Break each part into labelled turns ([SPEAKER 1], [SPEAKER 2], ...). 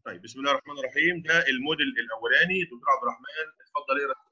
[SPEAKER 1] طيب بسم الله الرحمن الرحيم ده الموديل الاولاني دكتور عبد الرحمن اتفضل اقرا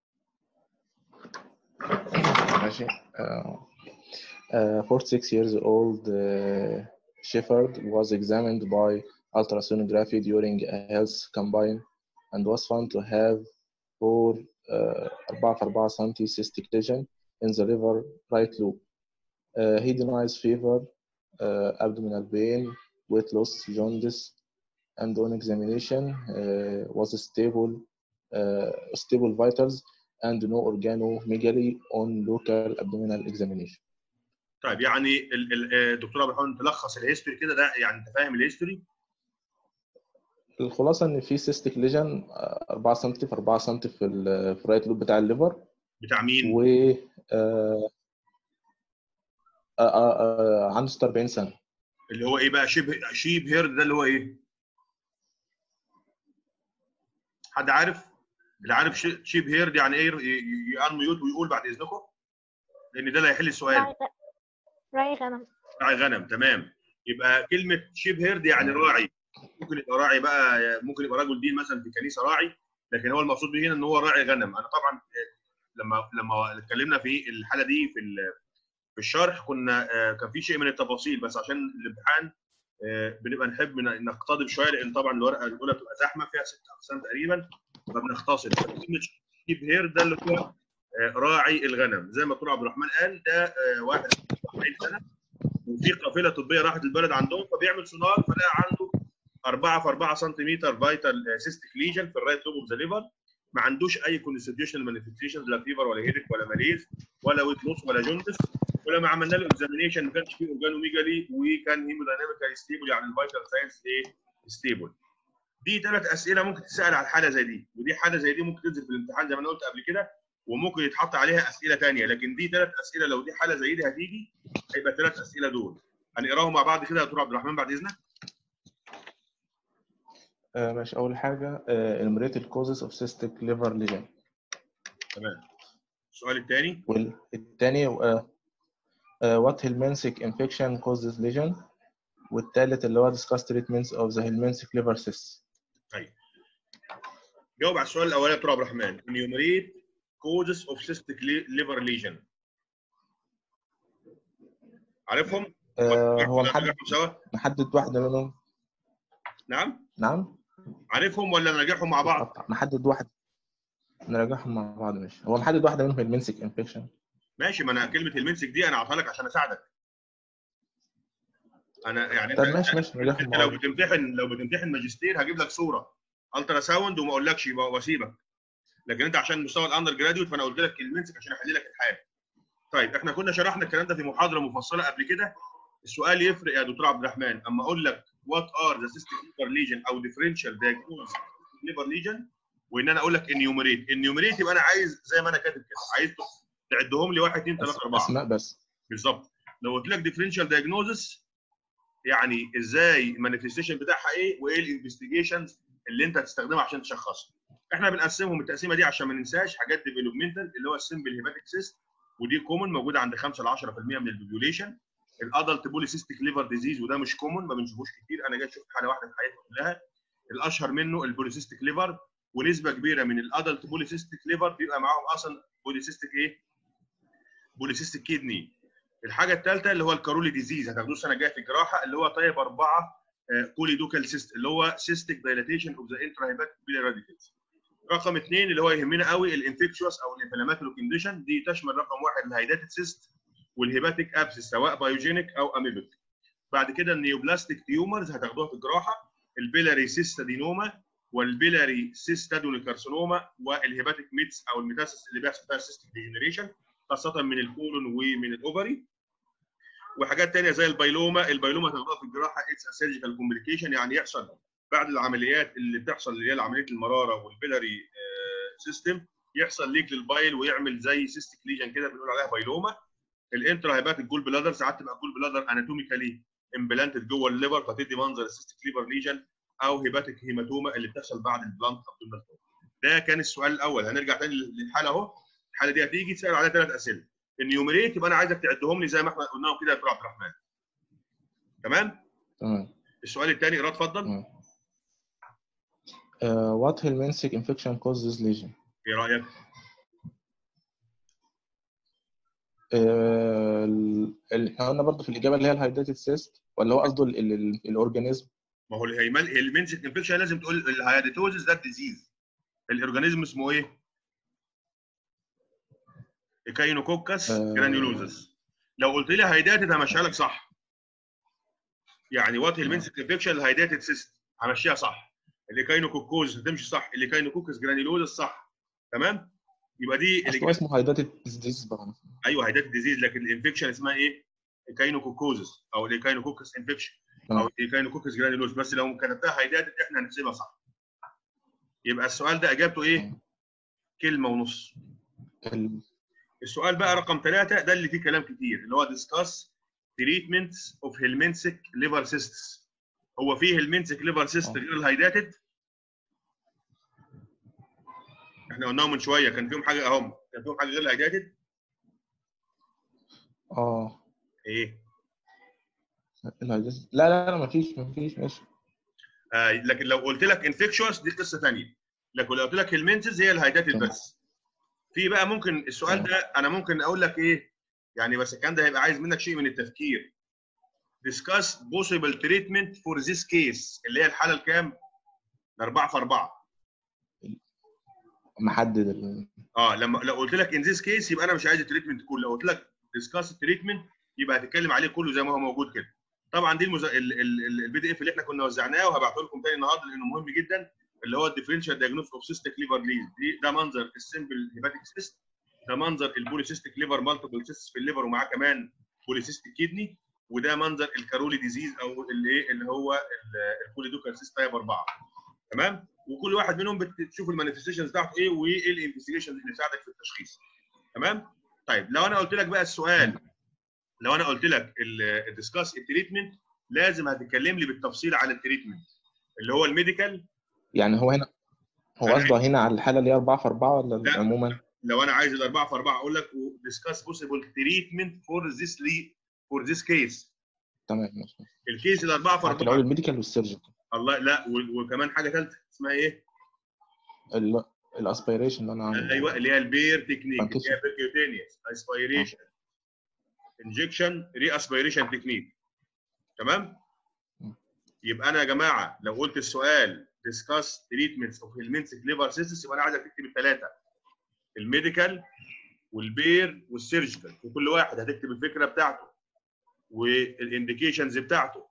[SPEAKER 1] السؤال
[SPEAKER 2] ماشي uh, uh, 46 years old uh, Shepherd was examined by ultrasonography during a health combine and was found to have four uh, 4 في 4 cm cystic lesion in the liver right lobe. Uh, he denies fever, uh, abdominal pain, weight loss, jaundice, and on examination uh, was stable, uh, stable vitals and no organomegaly on local abdominal examination.
[SPEAKER 1] طيب يعني ال- ال- آه، دكتور عبد الرحمن تلخص الهيستوري كده ده يعني انت فاهم الهيستوري
[SPEAKER 2] الخلاصة إن في سيستيك ليجن 4 سم في 4 سم في ال- في الرايت لوب بتاع الليفر
[SPEAKER 1] بتاع مين؟
[SPEAKER 2] و آه، آه، آه، آه، عنده 46 سنة
[SPEAKER 1] اللي هو ايه بقى شيب شيب هيرد ده اللي هو ايه؟ حد عارف؟ اللي عارف شي- شيب هيرد يعني ايه يانميوت ويقول بعد اذنكم لان ده اللي هيحل السؤال
[SPEAKER 3] راعي راعي غنم
[SPEAKER 1] راعي غنم تمام يبقى كلمه شيب هيرد يعني راعي ممكن يبقى راعي بقى ممكن يبقى رجل دين مثلا في كنيسه راعي لكن هو المقصود به هنا ان هو راعي غنم انا طبعا لما لما اتكلمنا في الحاله دي في ال- في الشرح كنا آه، كان في شيء من التفاصيل بس عشان الامتحان آه، بنبقى نحب ن- نقتضب شويه لان طبعا الورقه الاولى بتبقى زحمه فيها ست اقسام تقريبا فبنختصر كلمه شيب هير ده اللي هو آه، راعي الغنم زي ما دكتور عبد الرحمن قال ده آه، واحد 40 سنه وفي قافله طبيه راحت البلد عندهم فبيعمل سونار فلقى عنده 4 في 4 سم فيتال سيستيك ليجن في الرايت لوب اوف ذا ليفر ما عندوش اي كونستيوشنال مانيفستيشنز لا فيفر ولا هيدك ولا ماليز ولا ويت لوس ولا جوندس ولما عملنا له اكزامينيشن ما كانش فيه اورجانوميجالي وكان هيمودايناميكال ستيبل يعني الفيتال ساينس ايه ستيبل دي ثلاث اسئله ممكن تسال على حاله زي دي ودي حاله زي دي ممكن تنزل في الامتحان زي ما انا قلت قبل كده وممكن يتحط عليها اسئله ثانيه لكن دي ثلاث اسئله لو دي حاله زي دي هتيجي هيبقى ثلاث اسئله دول هنقراهم مع بعض كده يا دكتور عبد الرحمن بعد اذنك
[SPEAKER 2] آه، ماشي أول حاجة آه، enumerated causes of cystic liver lesion
[SPEAKER 1] تمام السؤال الثاني
[SPEAKER 2] والتاني آه، آه، what Helmintic infection causes lesion والتالت اللي هو discuss treatments of the Helmintic liver cysts
[SPEAKER 1] طيب جاوب على السؤال الاولاني يا دكتور عبد الرحمن enumerate causes of cystic li- liver lesion عارفهم؟
[SPEAKER 2] آه، هو
[SPEAKER 1] ولا
[SPEAKER 2] نحدد
[SPEAKER 1] نراجعهم سوا؟
[SPEAKER 2] نحدد واحدة منهم
[SPEAKER 1] نعم
[SPEAKER 2] نعم
[SPEAKER 1] عارفهم ولا نراجعهم مع بعض؟
[SPEAKER 2] نحدد واحد نراجعهم مع بعض ماشي هو نحدد واحدة منهم Helmintic infection
[SPEAKER 1] ماشي ما انا كلمه المنسك دي انا اعطيها لك عشان اساعدك انا يعني
[SPEAKER 2] طب
[SPEAKER 1] انت
[SPEAKER 2] ماشي ماشي نراجعهم
[SPEAKER 1] انت
[SPEAKER 2] مع
[SPEAKER 1] لو
[SPEAKER 2] بعض
[SPEAKER 1] بتمتحن لو بتمتحن ماجستير هجيب لك صوره الترا ساوند وما اقولكش يبقى واسيبك لكن انت عشان مستوى الاندر جراديوت فانا قلت لك المنسك عشان احل لك الحاله طيب احنا كنا شرحنا الكلام ده في محاضره مفصله قبل كده السؤال يفرق يا دكتور عبد الرحمن اما اقول لك وات ار ذا سيستم ليفر ليجن او ديفرنشال دايجنوز ليفر ليجن وان انا اقول لك انيومريت انيومريت يبقى انا عايز زي ما انا كاتب كده عايز تعدهم لي 1 2 3 4
[SPEAKER 2] أسماء بس
[SPEAKER 1] بالظبط لو قلت لك ديفرنشال دايجنوزس يعني ازاي المانيفستيشن بتاعها ايه وايه الانفستيجيشنز اللي انت هتستخدمها عشان تشخصها احنا بنقسمهم التقسيمه دي عشان ما ننساش حاجات ديفلوبمنتال اللي هو السمبل هيباتيك سيست ودي كومن موجوده عند 5 ل 10% من البوبيوليشن الادلت بوليسيستيك ليفر ديزيز وده مش كومن ما بنشوفوش كتير انا جاي شفت حاله واحده في حياتي كلها الاشهر منه البوليسيستيك ليفر ونسبه كبيره من الادلت بوليسيستيك ليفر بيبقى معاهم اصلا بوليسيستيك ايه؟ بوليسيستيك كيدني الحاجه الثالثه اللي هو الكارولي ديزيز هتاخدوه السنه الجايه في الجراحه اللي هو طيب اربعه كوليدوكال سيست اللي هو سيستيك دايلاتيشن اوف ذا انترا هيباتيك راديكلز رقم اثنين اللي هو يهمنا قوي الانفكشوس او الانفلاماتوري كونديشن دي تشمل رقم واحد الهيداتد سيست والهيباتيك ابسس سواء بايوجينيك او اميبيك بعد كده النيوبلاستيك تيومرز هتاخدوها في الجراحه البيلاري سيستادينوما والبيلاري سيستادونيكارسينوما والهيباتيك ميتس او الميتاسيس اللي بيحصل فيها سيستيك ديجنريشن خاصه من الكولون ومن الاوفري وحاجات تانية زي البايلوما البايلوما هتاخدوها في الجراحه اتس سيرجيكال كومبليكيشن يعني يحصل بعد العمليات اللي بتحصل اللي هي عمليه المراره والبيلاري سيستم يحصل ليك للبايل ويعمل زي سيستيك ليجن كده بنقول عليها بايلوما الانترا هيباتيك جول بلادر ساعات تبقى جول بلادر اناتوميكالي امبلانتد جوه الليفر فتدي منظر السيستيك ليفر ليجن او هيباتيك هيماتوما اللي بتحصل بعد البلانت ابدومينال ده كان السؤال الاول هنرجع تاني للحاله اهو الحاله دي هتيجي تسال عليها ثلاث اسئله النيومريت يبقى انا عايزك تعدهم لي زي ما احنا قلناهم كده يا دكتور عبد الرحمن تمام
[SPEAKER 2] تمام
[SPEAKER 1] السؤال الثاني اقرا اتفضل
[SPEAKER 2] تمام Uh, what Helmintic infection causes this lesion?
[SPEAKER 1] ايه رايك؟
[SPEAKER 2] Uh, ال- ال- احنا قلنا برضه في الإجابة اللي هي الهايداتد سيست ولا هو قصده ال- ال- ال- الأورجانيزم؟
[SPEAKER 1] ما هو الهيمال المنسك انفكشن لازم تقول الهياديتوزس ده ديزيز الاورجانيزم اسمه ايه؟ ايكاينوكوكس
[SPEAKER 2] آه.
[SPEAKER 1] جرانيولوزس لو قلت لي هيداتد همشيها لك صح يعني وات المنسك انفكشن الهيداتد سيست همشيها صح الايكاينوكوكوز هتمشي صح الايكاينوكوكس جرانيولوزس صح تمام يبقى دي
[SPEAKER 2] أصل هو
[SPEAKER 1] الإجابة-
[SPEAKER 2] اسمه هايداتد ديزيز بقى
[SPEAKER 1] ايوه هيداتد ديزيز لكن الانفكشن اسمها ايه؟ ايكاينوكوكوزس او الايكاينوكوكس انفكشن او
[SPEAKER 2] آه.
[SPEAKER 1] الايكاينوكوكس جرانيولوز بس لو كتبتها هيداتد احنا هنحسبها صح يبقى السؤال ده اجابته ايه؟ كلمه ونص
[SPEAKER 2] ال-
[SPEAKER 1] السؤال بقى رقم ثلاثة ده اللي فيه كلام كتير اللي هو discuss treatments of helminthic liver cysts هو فيه helminthic liver cyst
[SPEAKER 2] آه.
[SPEAKER 1] غير الهيداتد احنا قلناهم من شويه كان فيهم حاجه اهم كان فيهم حاجه غير الهيداتد
[SPEAKER 2] اه
[SPEAKER 1] ايه
[SPEAKER 2] الهايداتد لا لا لا مفيش مفيش ماشي
[SPEAKER 1] آه لكن لو قلت لك infectious دي قصه ثانيه لكن لو قلت لك helminthic هي الهيداتد
[SPEAKER 2] تمام.
[SPEAKER 1] بس في بقى ممكن السؤال ده انا ممكن اقول لك ايه يعني بس كان ده هيبقى عايز منك شيء من التفكير discuss possible treatment for this case اللي هي الحاله الكام؟ 4 في 4
[SPEAKER 2] محدد ال...
[SPEAKER 1] اه لما لو قلت لك in this case يبقى انا مش عايز التريتمنت كله لو قلت لك discuss التريتمنت يبقى هتتكلم عليه كله زي ما هو موجود كده طبعا دي المز... البي دي اف اللي احنا كنا وزعناه وهبعته لكم تاني النهارده لانه مهم جدا اللي هو الديفرنشال دايجنوز اوف سيستيك ليفر ليز دي ده منظر السمبل هيباتيك سيست ده منظر البوليسيستيك ليفر مالتيبل سيست في الليفر ومعاه كمان بوليسيستيك كيدني وده منظر الكارولي ديزيز او اللي ايه اللي هو البوليدوكال سيست تايب 4 تمام وكل واحد منهم بتشوف المانيفستيشنز بتاعته ايه وايه الانفستيجيشنز اللي تساعدك في التشخيص تمام طيب لو انا قلت لك بقى السؤال لو انا قلت لك الديسكاس التريتمنت لازم هتتكلم لي بالتفصيل على التريتمنت اللي هو الميديكال
[SPEAKER 2] يعني هو هنا هو
[SPEAKER 1] أنا
[SPEAKER 2] قصده هنا على الحالة اللي هي 4 في 4 ولا
[SPEAKER 1] لا.
[SPEAKER 2] عموما؟
[SPEAKER 1] لو انا عايز الاربعه في اربعه اقول لك ديسكاس بوسيبل تريتمنت فور ذيس لي فور ذيس كيس
[SPEAKER 2] تمام ماشي
[SPEAKER 1] الكيس الاربعه في
[SPEAKER 2] هتلاقوا
[SPEAKER 1] اربعه
[SPEAKER 2] الميديكال والسيرجيكال
[SPEAKER 1] الله لا و- وكمان حاجه ثالثه اسمها ايه؟
[SPEAKER 2] الاسبيريشن اللي انا عامله
[SPEAKER 1] ايوه اللي هي البير تكنيك اللي
[SPEAKER 2] Fantastic.
[SPEAKER 1] هي بيركيوتينيوس اسبيريشن انجكشن ري اسبيريشن تكنيك تمام
[SPEAKER 2] مم.
[SPEAKER 1] يبقى انا يا جماعه لو قلت السؤال ديسكاس تريتمنتس اوف هيلمنتسك ليفر سيستس يبقى انا عايزك تكتب الثلاثه الميديكال والبير والسيرجيكال وكل واحد هتكتب الفكره بتاعته والانديكيشنز بتاعته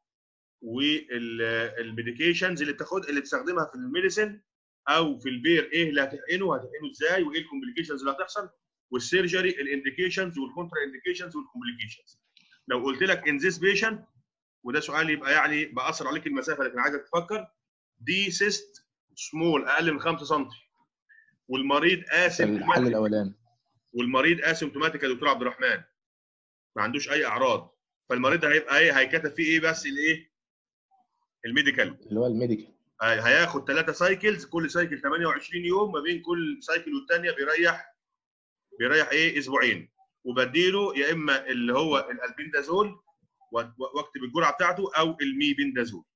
[SPEAKER 1] والميديكيشنز اللي بتاخد اللي بتستخدمها في الميديسن او في البير ايه اللي هتحقنه هتحقنه ازاي وايه الكومبليكيشنز اللي هتحصل والسيرجري الانديكيشنز والكونترا انديكيشنز والكومبليكيشنز لو قلت لك ان ذيس بيشنت وده سؤال يبقى يعني بأثر عليك المسافه لكن عايزك تفكر دي سيست سمول اقل من 5 سم والمريض
[SPEAKER 2] الحل
[SPEAKER 1] اسيمتوماتيك
[SPEAKER 2] الاولاني
[SPEAKER 1] والمريض اسيمتوماتيك يا دكتور عبد الرحمن ما عندوش اي اعراض فالمريض ده هيبقى ايه هيكتب فيه ايه بس الايه الميديكال
[SPEAKER 2] اللي هو الميديكال
[SPEAKER 1] هي- هياخد ثلاثة سايكلز كل سايكل 28 يوم ما بين كل سايكل والثانيه بيريح بيريح ايه اسبوعين وبديله يا اما اللي هو الالبندازول و- و- واكتب الجرعه بتاعته او الميبندازول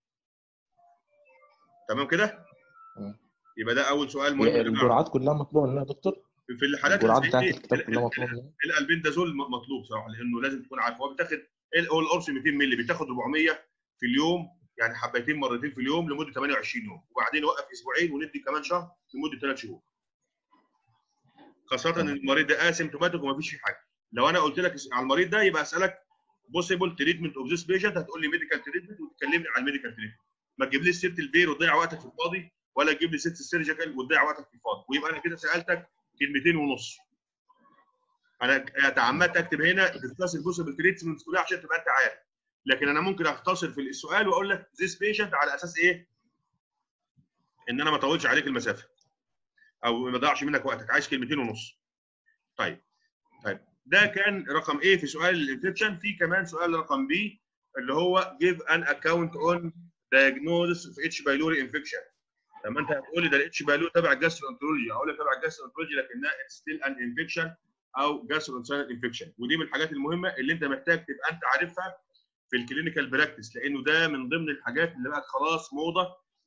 [SPEAKER 1] تمام كده
[SPEAKER 2] تمام.
[SPEAKER 1] يبقى ده اول سؤال مهم يا جماعة.
[SPEAKER 2] الجرعات كلها مطلوبه منها يا دكتور
[SPEAKER 1] في الحالات
[SPEAKER 2] الجرعات
[SPEAKER 1] اللي
[SPEAKER 2] بتاعت
[SPEAKER 1] زي دي،
[SPEAKER 2] الكتاب
[SPEAKER 1] ال-
[SPEAKER 2] كلها
[SPEAKER 1] ال-
[SPEAKER 2] مطلوبه منها
[SPEAKER 1] الالبندازول م- مطلوب صراحه لانه لازم تكون عارف هو بيتاخد ال- هو القرص 200 مللي بيتاخد 400 في اليوم يعني حبتين مرتين في اليوم لمده 28 يوم وبعدين يوقف اسبوعين وندي كمان شهر لمده ثلاث شهور خاصه ان
[SPEAKER 2] تمام.
[SPEAKER 1] المريض ده اسيمتوماتيك وما فيش فيه حاجه لو انا قلت لك على المريض ده يبقى اسالك بوسيبل تريتمنت اوف ذيس بيشنت هتقول لي ميديكال تريتمنت وتكلمني عن الميديكال تريتمنت ما تجيبليش سيره البير وتضيع وقتك في الفاضي ولا تجيب لي سيره السيرجيكال وتضيع وقتك في الفاضي ويبقى انا كده سالتك كلمتين ونص انا تعمدت اكتب هنا ديسكاس البوسيبل تريتمنت كلها عشان تبقى انت عارف لكن انا ممكن اختصر في السؤال واقول لك ذيس بيشنت على اساس ايه؟ ان انا ما اطولش عليك المسافه او ما اضيعش منك وقتك عايز كلمتين ونص طيب طيب ده كان رقم ايه في سؤال الانفكشن في كمان سؤال رقم بي اللي هو give an account on diagnosis of H. pylori infection لما انت هتقول لي ده الاتش بايلوري تبع الجاسترونترولوجي هقول لك تبع الجاسترونترولوجي لكنها ستيل ان انفكشن او جاسترونترولوجي انفكشن ودي من الحاجات المهمه اللي انت محتاج تبقى انت عارفها في الكلينيكال براكتس لانه ده من ضمن الحاجات اللي بقت خلاص موضه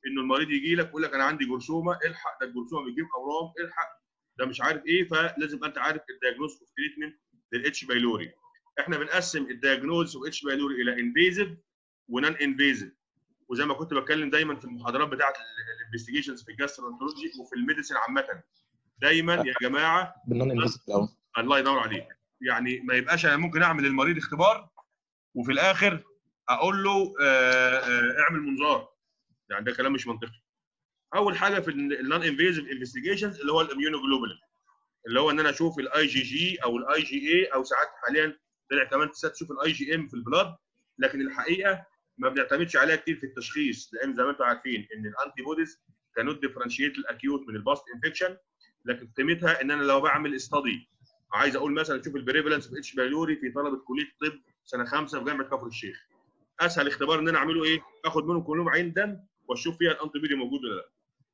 [SPEAKER 1] انه المريض يجي لك يقول لك انا عندي جرثومه الحق ده الجرثومه بتجيب اورام الحق ده مش عارف ايه فلازم انت عارف الدايجنوز اوف تريتمنت للاتش بايلوري احنا بنقسم الدايجنوز اوف اتش بايلوري الى انفيزيف ونان انفيزيف وزي ما كنت بتكلم دايما في المحاضرات بتاعه الانفستيجيشنز في الجاسترونتولوجي وفي الميديسين عامه دايما يا جماعه
[SPEAKER 2] بالنون انفيزيف الاول
[SPEAKER 1] الله ينور عليك يعني ما يبقاش انا ممكن اعمل للمريض اختبار وفي الاخر اقول له آه، آه، اعمل منظار يعني ده كلام مش منطقي اول حاجه في النون انفيزيف انفستيجيشنز اللي هو الاميونوجلوبولين اللي هو ان انا اشوف الاي جي جي او الاي جي اي او ساعات حاليا طلع كمان تساعد تشوف الاي جي ام في البلاد لكن الحقيقه ما بنعتمدش عليها كتير في التشخيص لان زي ما انتم عارفين ان الانتي بوديز كانوت ديفرنشيت الاكيوت من الباست انفكشن لكن قيمتها ان انا لو بعمل استادي عايز اقول مثلا اشوف البريفالنس في اتش بايلوري في طلبه كليه الطب سنه خمسه في جامعه كفر الشيخ اسهل اختبار ان انا اعمله ايه؟ اخد منهم كلهم عين دم واشوف فيها الانتي بودي موجود ولا لا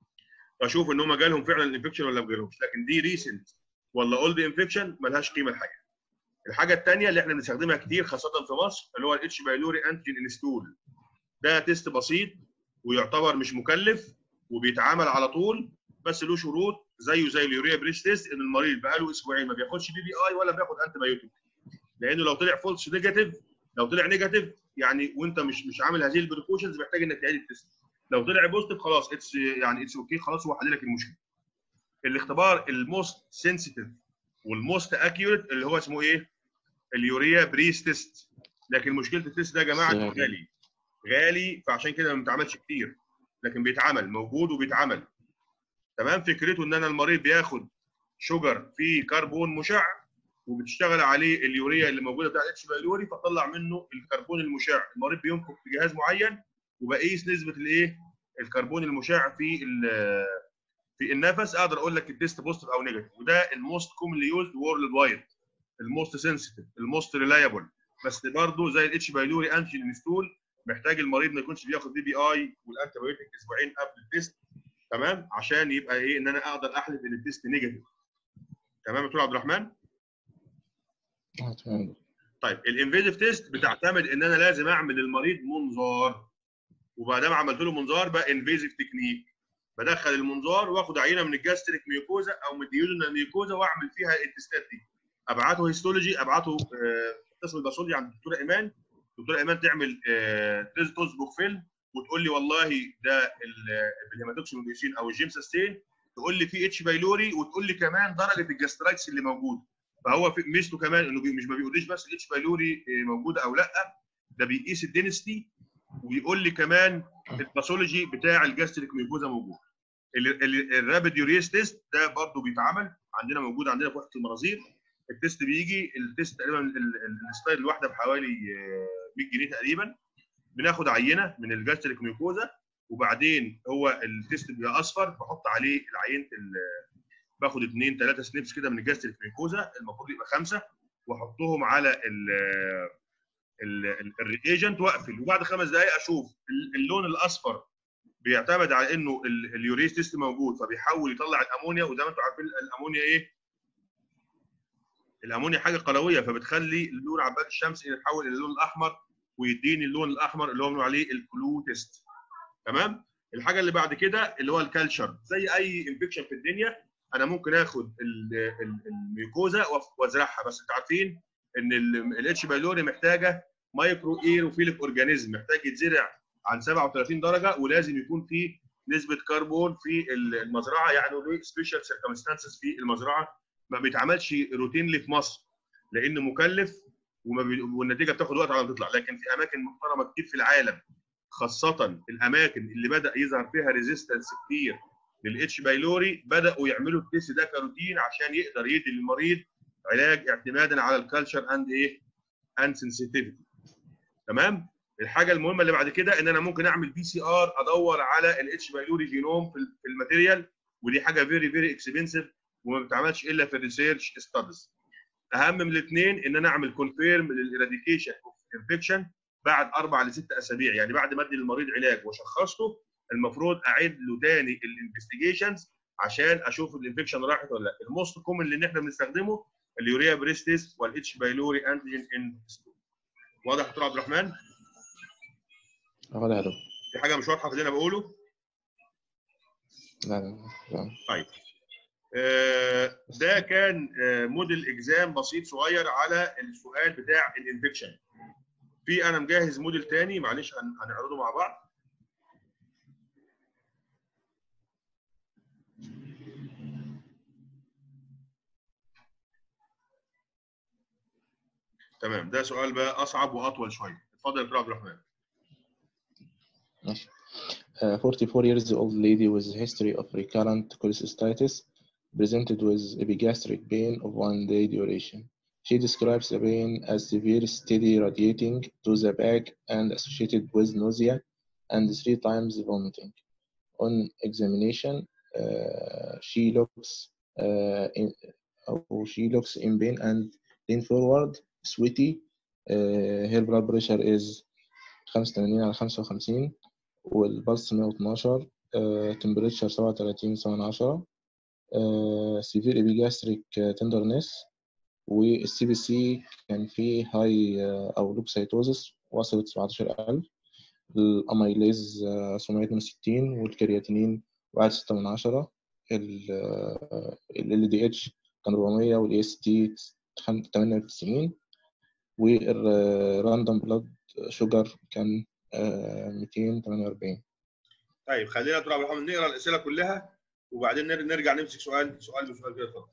[SPEAKER 1] واشوف ان هم جالهم فعلا الانفكشن ولا ما جالهمش لكن دي ريسنت ولا اولد انفكشن ملهاش قيمه الحقيقه الحاجه الثانيه اللي احنا بنستخدمها كتير خاصه في مصر اللي هو الاتش بايلوري انتيجين انستول ده تيست بسيط ويعتبر مش مكلف وبيتعامل على طول بس له شروط زيه زي اليوريا بريش تيست ان المريض بقاله اسبوعين ما بياخدش بي بي اي ولا بياخد انتي بايوتيك لانه لو طلع فولس نيجاتيف لو طلع نيجاتيف يعني وانت مش مش عامل هذه البريكوشنز محتاج انك تعيد التيست لو طلع بوزيتيف خلاص اتس يعني اتس اوكي خلاص هو حل لك المشكله الاختبار الموست سنسيتيف والموست اكيوريت اللي هو اسمه ايه اليوريا بريس تيست لكن مشكله التيست ده يا جماعه إنه
[SPEAKER 2] سهل.
[SPEAKER 1] غالي غالي فعشان كده ما بيتعملش كتير لكن بيتعمل موجود وبيتعمل تمام فكرته ان انا المريض بياخد شجر فيه كربون مشع وبتشتغل عليه اليوريا اللي موجوده بتاع الاتش بايلوري فطلع منه الكربون المشع المريض بينفخ في جهاز معين وبقيس نسبه الايه الكربون المشع في ال- في النفس اقدر اقول لك التيست بوزيتيف او نيجاتيف وده الموست كومنلي يوزد وورلد وايد الموست سنسيتيف الموست ريلايبل بس برضه زي الاتش بايلوري انتيجين انستول محتاج المريض ما يكونش بياخد بي بي اي والانتي بايوتيك اسبوعين قبل التيست تمام عشان يبقى ايه ان انا اقدر احلف ان التيست نيجاتيف تمام يا دكتور عبد الرحمن
[SPEAKER 2] آه، تمام
[SPEAKER 1] طيب الانفيزيف تيست بتعتمد ان انا لازم اعمل للمريض منظار وبعد ما عملت له منظار بقى انفيزيف تكنيك بدخل المنظار واخد عينه من الجاستريك ميوكوزا او من الديودنال ميوكوزا واعمل فيها التستات دي ابعته هيستولوجي ابعته آه، قسم الباثولوجي عند الدكتوره ايمان الدكتوره ايمان تعمل آه، تيست تصبغ فيلم وتقول لي والله ده ال- الهيماتوكسين او الجيمساستين تقول لي في اتش بايلوري وتقول لي كمان درجه الجاسترايتس اللي موجود فهو في ميزته كمان انه بي- مش ما بيقوليش بس الاتش بايلوري آه، موجوده او لا ده بيقيس الدينستي ويقول لي كمان الباثولوجي بتاع الجاستريك ميوكوزا موجود ال- ال- الرابid يوريس تيست ده برضه بيتعمل عندنا موجود عندنا في وحده المناظير التيست بيجي التيست تقريبا ال- ال- الستايل الواحده بحوالي آه، 100 جنيه تقريبا بناخد عينه من الجاستريك ميوكوزا وبعدين هو التيست بيبقى اصفر بحط عليه العينه ال- باخد اثنين ثلاثه سنيبس كده من الجاستريك ميوكوزا المفروض يبقى خمسه واحطهم على ال الريجنت واقفل وبعد خمس دقائق اشوف ال- اللون الاصفر بيعتمد على انه ال- اليوريس تيست موجود فبيحول يطلع الامونيا وزي ما انتم عارفين الامونيا ايه؟ الامونيا حاجه قلويه فبتخلي اللون عباد الشمس يتحول الى اللون الاحمر ويديني اللون الاحمر اللي هو بنقول عليه الكلو تيست تمام؟ الحاجه اللي بعد كده اللي هو الكالتشر زي اي انفكشن في الدنيا انا ممكن اخد ال- ال- الميوكوزا وأف- وازرعها بس انتوا عارفين ان الاتش بايلوري محتاجه مايكرو ايروفيليك اورجانيزم محتاج يتزرع عن 37 درجه ولازم يكون فيه نسبه كربون في المزرعه يعني له سبيشال سيركمستانسز في المزرعه ما بيتعملش روتينلي في مصر لانه مكلف وما بي... والنتيجه بتاخد وقت على ما تطلع لكن في اماكن محترمه كتير في العالم خاصه الاماكن اللي بدا يظهر فيها ريزيستنس كتير للاتش بايلوري بداوا يعملوا التيست ده كروتين عشان يقدر يدي للمريض علاج اعتمادا على الكالتشر اند ايه اند سنسيتيفيتي تمام الحاجه المهمه اللي بعد كده ان انا ممكن اعمل بي سي ار ادور على الاتش بايلوري جينوم في ال- في الماتيريال ودي حاجه فيري فيري اكسبنسيف وما بتتعملش الا في الريسيرش ستاديز اهم من الاثنين ان انا اعمل كونفيرم للإراديكيشن اوف انفكشن بعد اربع لست اسابيع يعني بعد ما ادي للمريض علاج وشخصته المفروض اعيد له تاني الانفستيجيشنز عشان اشوف الانفكشن راحت ولا لا الموست كومن اللي احنا بنستخدمه اليوريا بريستيس والاتش بايلوري انتيجين ان واضح يا دكتور عبد الرحمن
[SPEAKER 2] اه ده هدف
[SPEAKER 1] في حاجه مش واضحه في اللي انا بقوله
[SPEAKER 2] لا لا لا
[SPEAKER 1] طيب آه، ده كان آه، موديل اكزام بسيط صغير على السؤال بتاع الانفكشن في انا مجهز موديل تاني معلش هن- هنعرضه مع بعض تمام ده سؤال بقى اصعب واطول شويه اتفضل يا دكتور عبد الرحمن
[SPEAKER 2] ماشي. Uh, 44 years old lady with history of recurrent cholecystitis presented with epigastric pain of one day duration. She describes the pain as severe, steady, radiating to the back and associated with nausea and three times vomiting. On examination, uh, she looks uh, in, oh, she looks in pain and lean forward, sweaty. Uh, her blood pressure is 85 على 55 والبلس 112 تمبريتشر 37 7 10 سيفير ايبيجاستريك تندرنس والسي بي سي كان فيه هاي او لوكسيتوزس وصلت 17000 الاميليز آه، 762 والكرياتينين 1.6 من 10 ال دي اتش كان 400 والاي اس تي 98 والراندوم بلاد شوجر كان آه، 248
[SPEAKER 1] طيب خلينا يا دكتور عبد الرحمن نقرا الاسئله كلها وبعدين نر- نرجع نمسك سؤال سؤال بسؤال كده اتفضل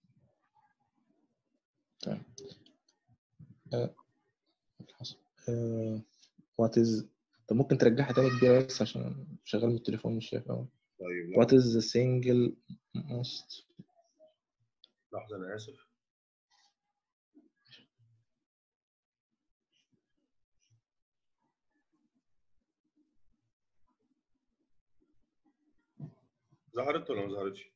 [SPEAKER 2] وات از طب ممكن ترجعها تاني كبيرة بس عشان شغال من التليفون مش شايف أوي
[SPEAKER 1] طيب
[SPEAKER 2] What is the single most
[SPEAKER 1] لحظه انا اسف ظهرت ولا ما ظهرتش؟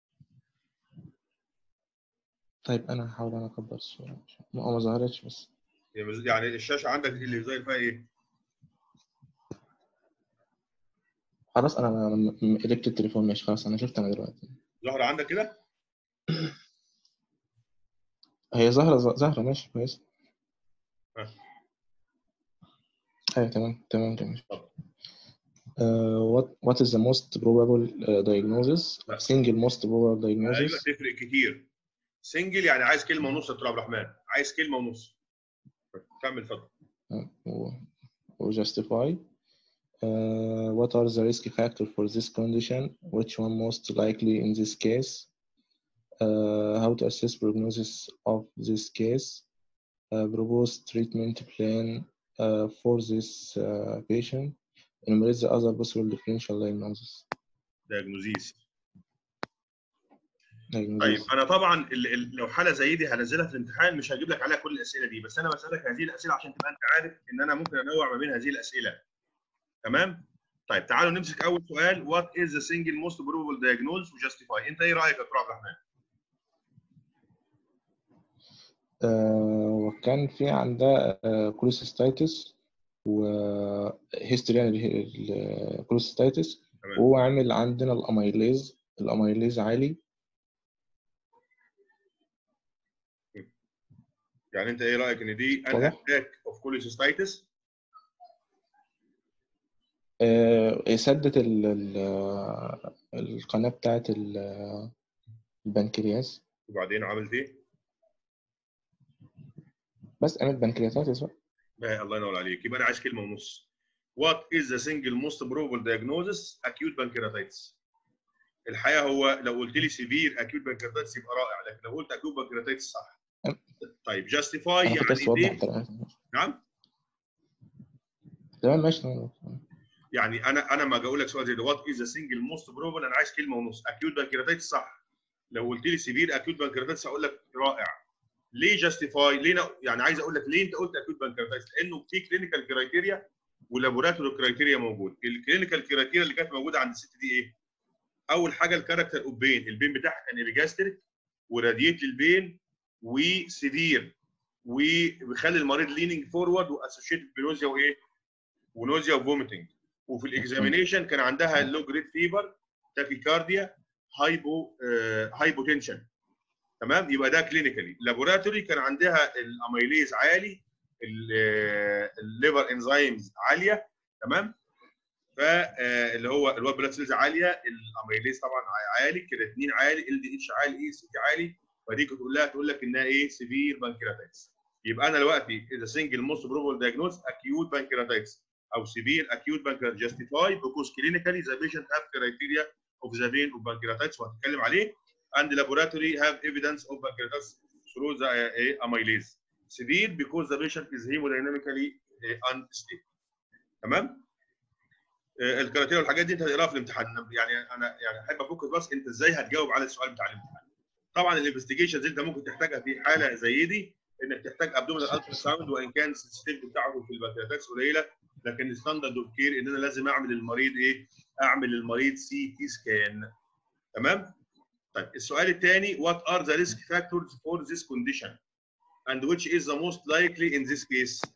[SPEAKER 2] طيب أنا هحاول أنا أكبر الصورة ما ما ظهرتش بس
[SPEAKER 1] هي مز- يعني الشاشه عندك اللي ظاهر فيها ايه؟
[SPEAKER 2] خلاص أنا أنا م- م- قلبت التليفون ماشي خلاص أنا شفت أنا دلوقتي
[SPEAKER 1] ظاهره عندك كده؟
[SPEAKER 2] هي ظاهرة ظاهرة ماشي كويس
[SPEAKER 1] ها.
[SPEAKER 2] أيوة تمام تمام تمام
[SPEAKER 1] اتفضل.
[SPEAKER 2] Uh, what what is the most probable uh, diagnosis?
[SPEAKER 1] لا.
[SPEAKER 2] Single most probable
[SPEAKER 1] ايوه
[SPEAKER 2] diagnosis.
[SPEAKER 1] تفرق كتير سنجل يعني عايز كلمه ونص يا دكتور عبد الرحمن عايز كلمه ونص كمل اتفضل
[SPEAKER 2] Uh, و- و justify. Uh, what are the risk factors for this condition? Which one most likely in this case? Uh, how to assess prognosis of this case? Uh, propose treatment plan uh, for this uh, patient. Enumerate the other possible differential diagnosis.
[SPEAKER 1] دايجنوزيس
[SPEAKER 2] diagnosis.
[SPEAKER 1] طيب انا طبعا ال- ال- لو حاله زي دي هنزلها في الامتحان مش هجيب لك عليها كل الاسئله دي بس انا بسالك هذه الاسئله عشان تبقى انت عارف ان انا ممكن انوع ما بين هذه الاسئله تمام طيب تعالوا نمسك اول سؤال وات از ذا سنجل موست بروبل دايجنوز وجاستيفاي انت ايه رايك يا دكتور عبد الرحمن
[SPEAKER 2] آه، وكان في عندها كوليسيستايتس وهيستوري يعني الكوليسيستايتس
[SPEAKER 1] تمام.
[SPEAKER 2] وهو عامل عندنا الاميليز الاميليز عالي
[SPEAKER 1] يعني انت ايه رايك ان دي ان
[SPEAKER 2] واضح.
[SPEAKER 1] اتاك اوف كوليسيستايتس
[SPEAKER 2] آه، سدت ال- ال- القناة بتاعت ال- البنكرياس
[SPEAKER 1] وبعدين عملت ايه؟
[SPEAKER 2] بس عملت بنكرياتايتس بقى
[SPEAKER 1] بقى الله ينور عليك يبقى انا عايز كلمه ونص وات از ذا سنجل موست بروبل دايجنوزس اكيوت بانكرياتايتس الحقيقه هو لو قلت لي سيفير اكيوت بانكرياتايتس يبقى رائع لكن لو قلت اكيوت بانكرياتايتس صح طيب جاستيفاي
[SPEAKER 2] انا كنت
[SPEAKER 1] يعني
[SPEAKER 2] لسه اوضح
[SPEAKER 1] ليه
[SPEAKER 2] تمام
[SPEAKER 1] نعم
[SPEAKER 2] تمام ماشي تمام.
[SPEAKER 1] يعني انا انا لما اجي اقول لك سؤال زي ده وات از ذا سنجل موست بروبل انا عايز كلمه ونص اكيوت بانكرياتايتس صح لو قلت لي سيفير اكيوت بانكرياتايتس هقول لك رائع ليه جاستيفاي ليه ن- يعني عايز اقول لك ليه انت قلت اكيوت بانكرياتايتس لانه في كلينيكال كرايتيريا ولابوراتوري كرايتيريا موجود الكلينيكال كرايتيريا اللي كانت موجوده عند الست دي ايه اول حاجه الكاركتر اوف بين البين بتاعها كان ايبيجاستريك وراديت البين وسيفير وبيخلي المريض ليننج فورورد واسوشيتد بنوزيا وايه ونوزيا وفوميتنج وفي الاكزامينيشن كان عندها لو جريد فيبر تاكيكارديا هايبو آه هايبوتنشن تمام يبقى ده كلينيكالي لابوراتوري كان عندها الاميليز عالي الليفر انزيمز عاليه تمام فاللي هو الوايت بلاد سيلز عاليه الاميليز طبعا عالي الكرياتين عالي ال دي اتش عالي اي سي تي عالي فدي تقول لها تقول لك انها ايه سيفير بانكرياتايتس يبقى انا دلوقتي اذا سنجل موست بروبل دايجنوز اكيوت بانكرياتايتس او severe acute pancreatitis justify because clinically the patient have criteria of the vein of pancreatitis وهنتكلم عليه and laboratory have evidence of pancreatitis through the uh, amylase severe because the patient is hemodynamically uh, unstable تمام آه، الكراتيريا والحاجات دي انت هتقراها في الامتحان يعني انا يعني احب افكر بس انت ازاي هتجاوب على السؤال بتاع الامتحان طبعا الانفستيجيشنز انت ممكن تحتاجها في حاله زي دي انك تحتاج ابدومينال الترا ساوند وان كان السنسيتيفيتي بتاعته في البنكرياتايتس قليله لكن الستاندرد اوف كير ان انا لازم اعمل المريض ايه؟ اعمل المريض سي تي سكان تمام؟ طيب السؤال الثاني what are the risk factors for this condition and which is the most likely in this case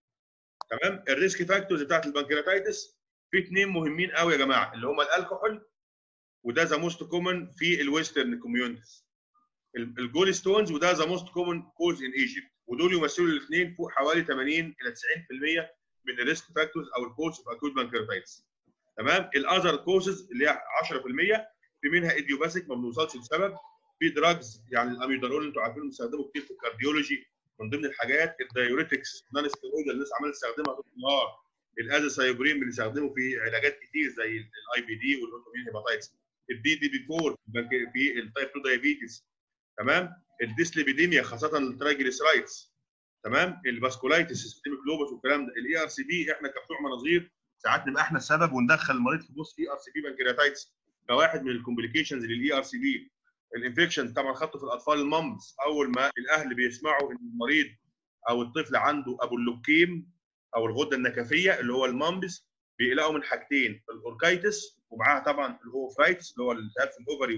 [SPEAKER 1] تمام؟ الريسك فاكتورز بتاعت البنكرياتايتس في اثنين مهمين قوي يا جماعه اللي هم الالكحول وده ذا موست كومن في الويسترن كوميونتيز الجول ستونز وده ذا موست كومن كوز ان ايجيبت ودول يمثلوا الاثنين فوق حوالي 80 الى 90% من الريسك فاكتورز او الكوز اوف اكوت بانكرياتايتس تمام الاذر كوزز اللي هي 10% في منها ايديوباثيك ما بنوصلش لسبب في دراجز يعني الاميودارول انتوا عارفين بنستخدمه كتير في الكارديولوجي من ضمن الحاجات الدايوريتكس نون ستيرويد الناس عماله تستخدمها طول النهار الازاسايبرين بنستخدمه في علاجات كتير زي الاي بي دي والاوتومين هيباتايتس الدي دي بي 4 في التايب 2 دايابيتس تمام الديسليبيديميا خاصه الترايجليسرايدز تمام الفاسكولايتس سيستميك لوبس والكلام ده الاي ار سي بي احنا كبتوع مناظير ساعات نبقى احنا السبب وندخل المريض في بوست اي ار سي بي بانكرياتايتس كواحد من الكومبليكيشنز للاي ار سي بي الانفكشن طبعا خدته في الاطفال المامز اول ما الاهل بيسمعوا ان المريض او الطفل عنده ابو اللوكيم او الغده النكفيه اللي هو المامبس بيقلقوا من حاجتين الاوركايتس ومعاها طبعا الاوفرايتس اللي هو الالتهاب في الاوفري وال-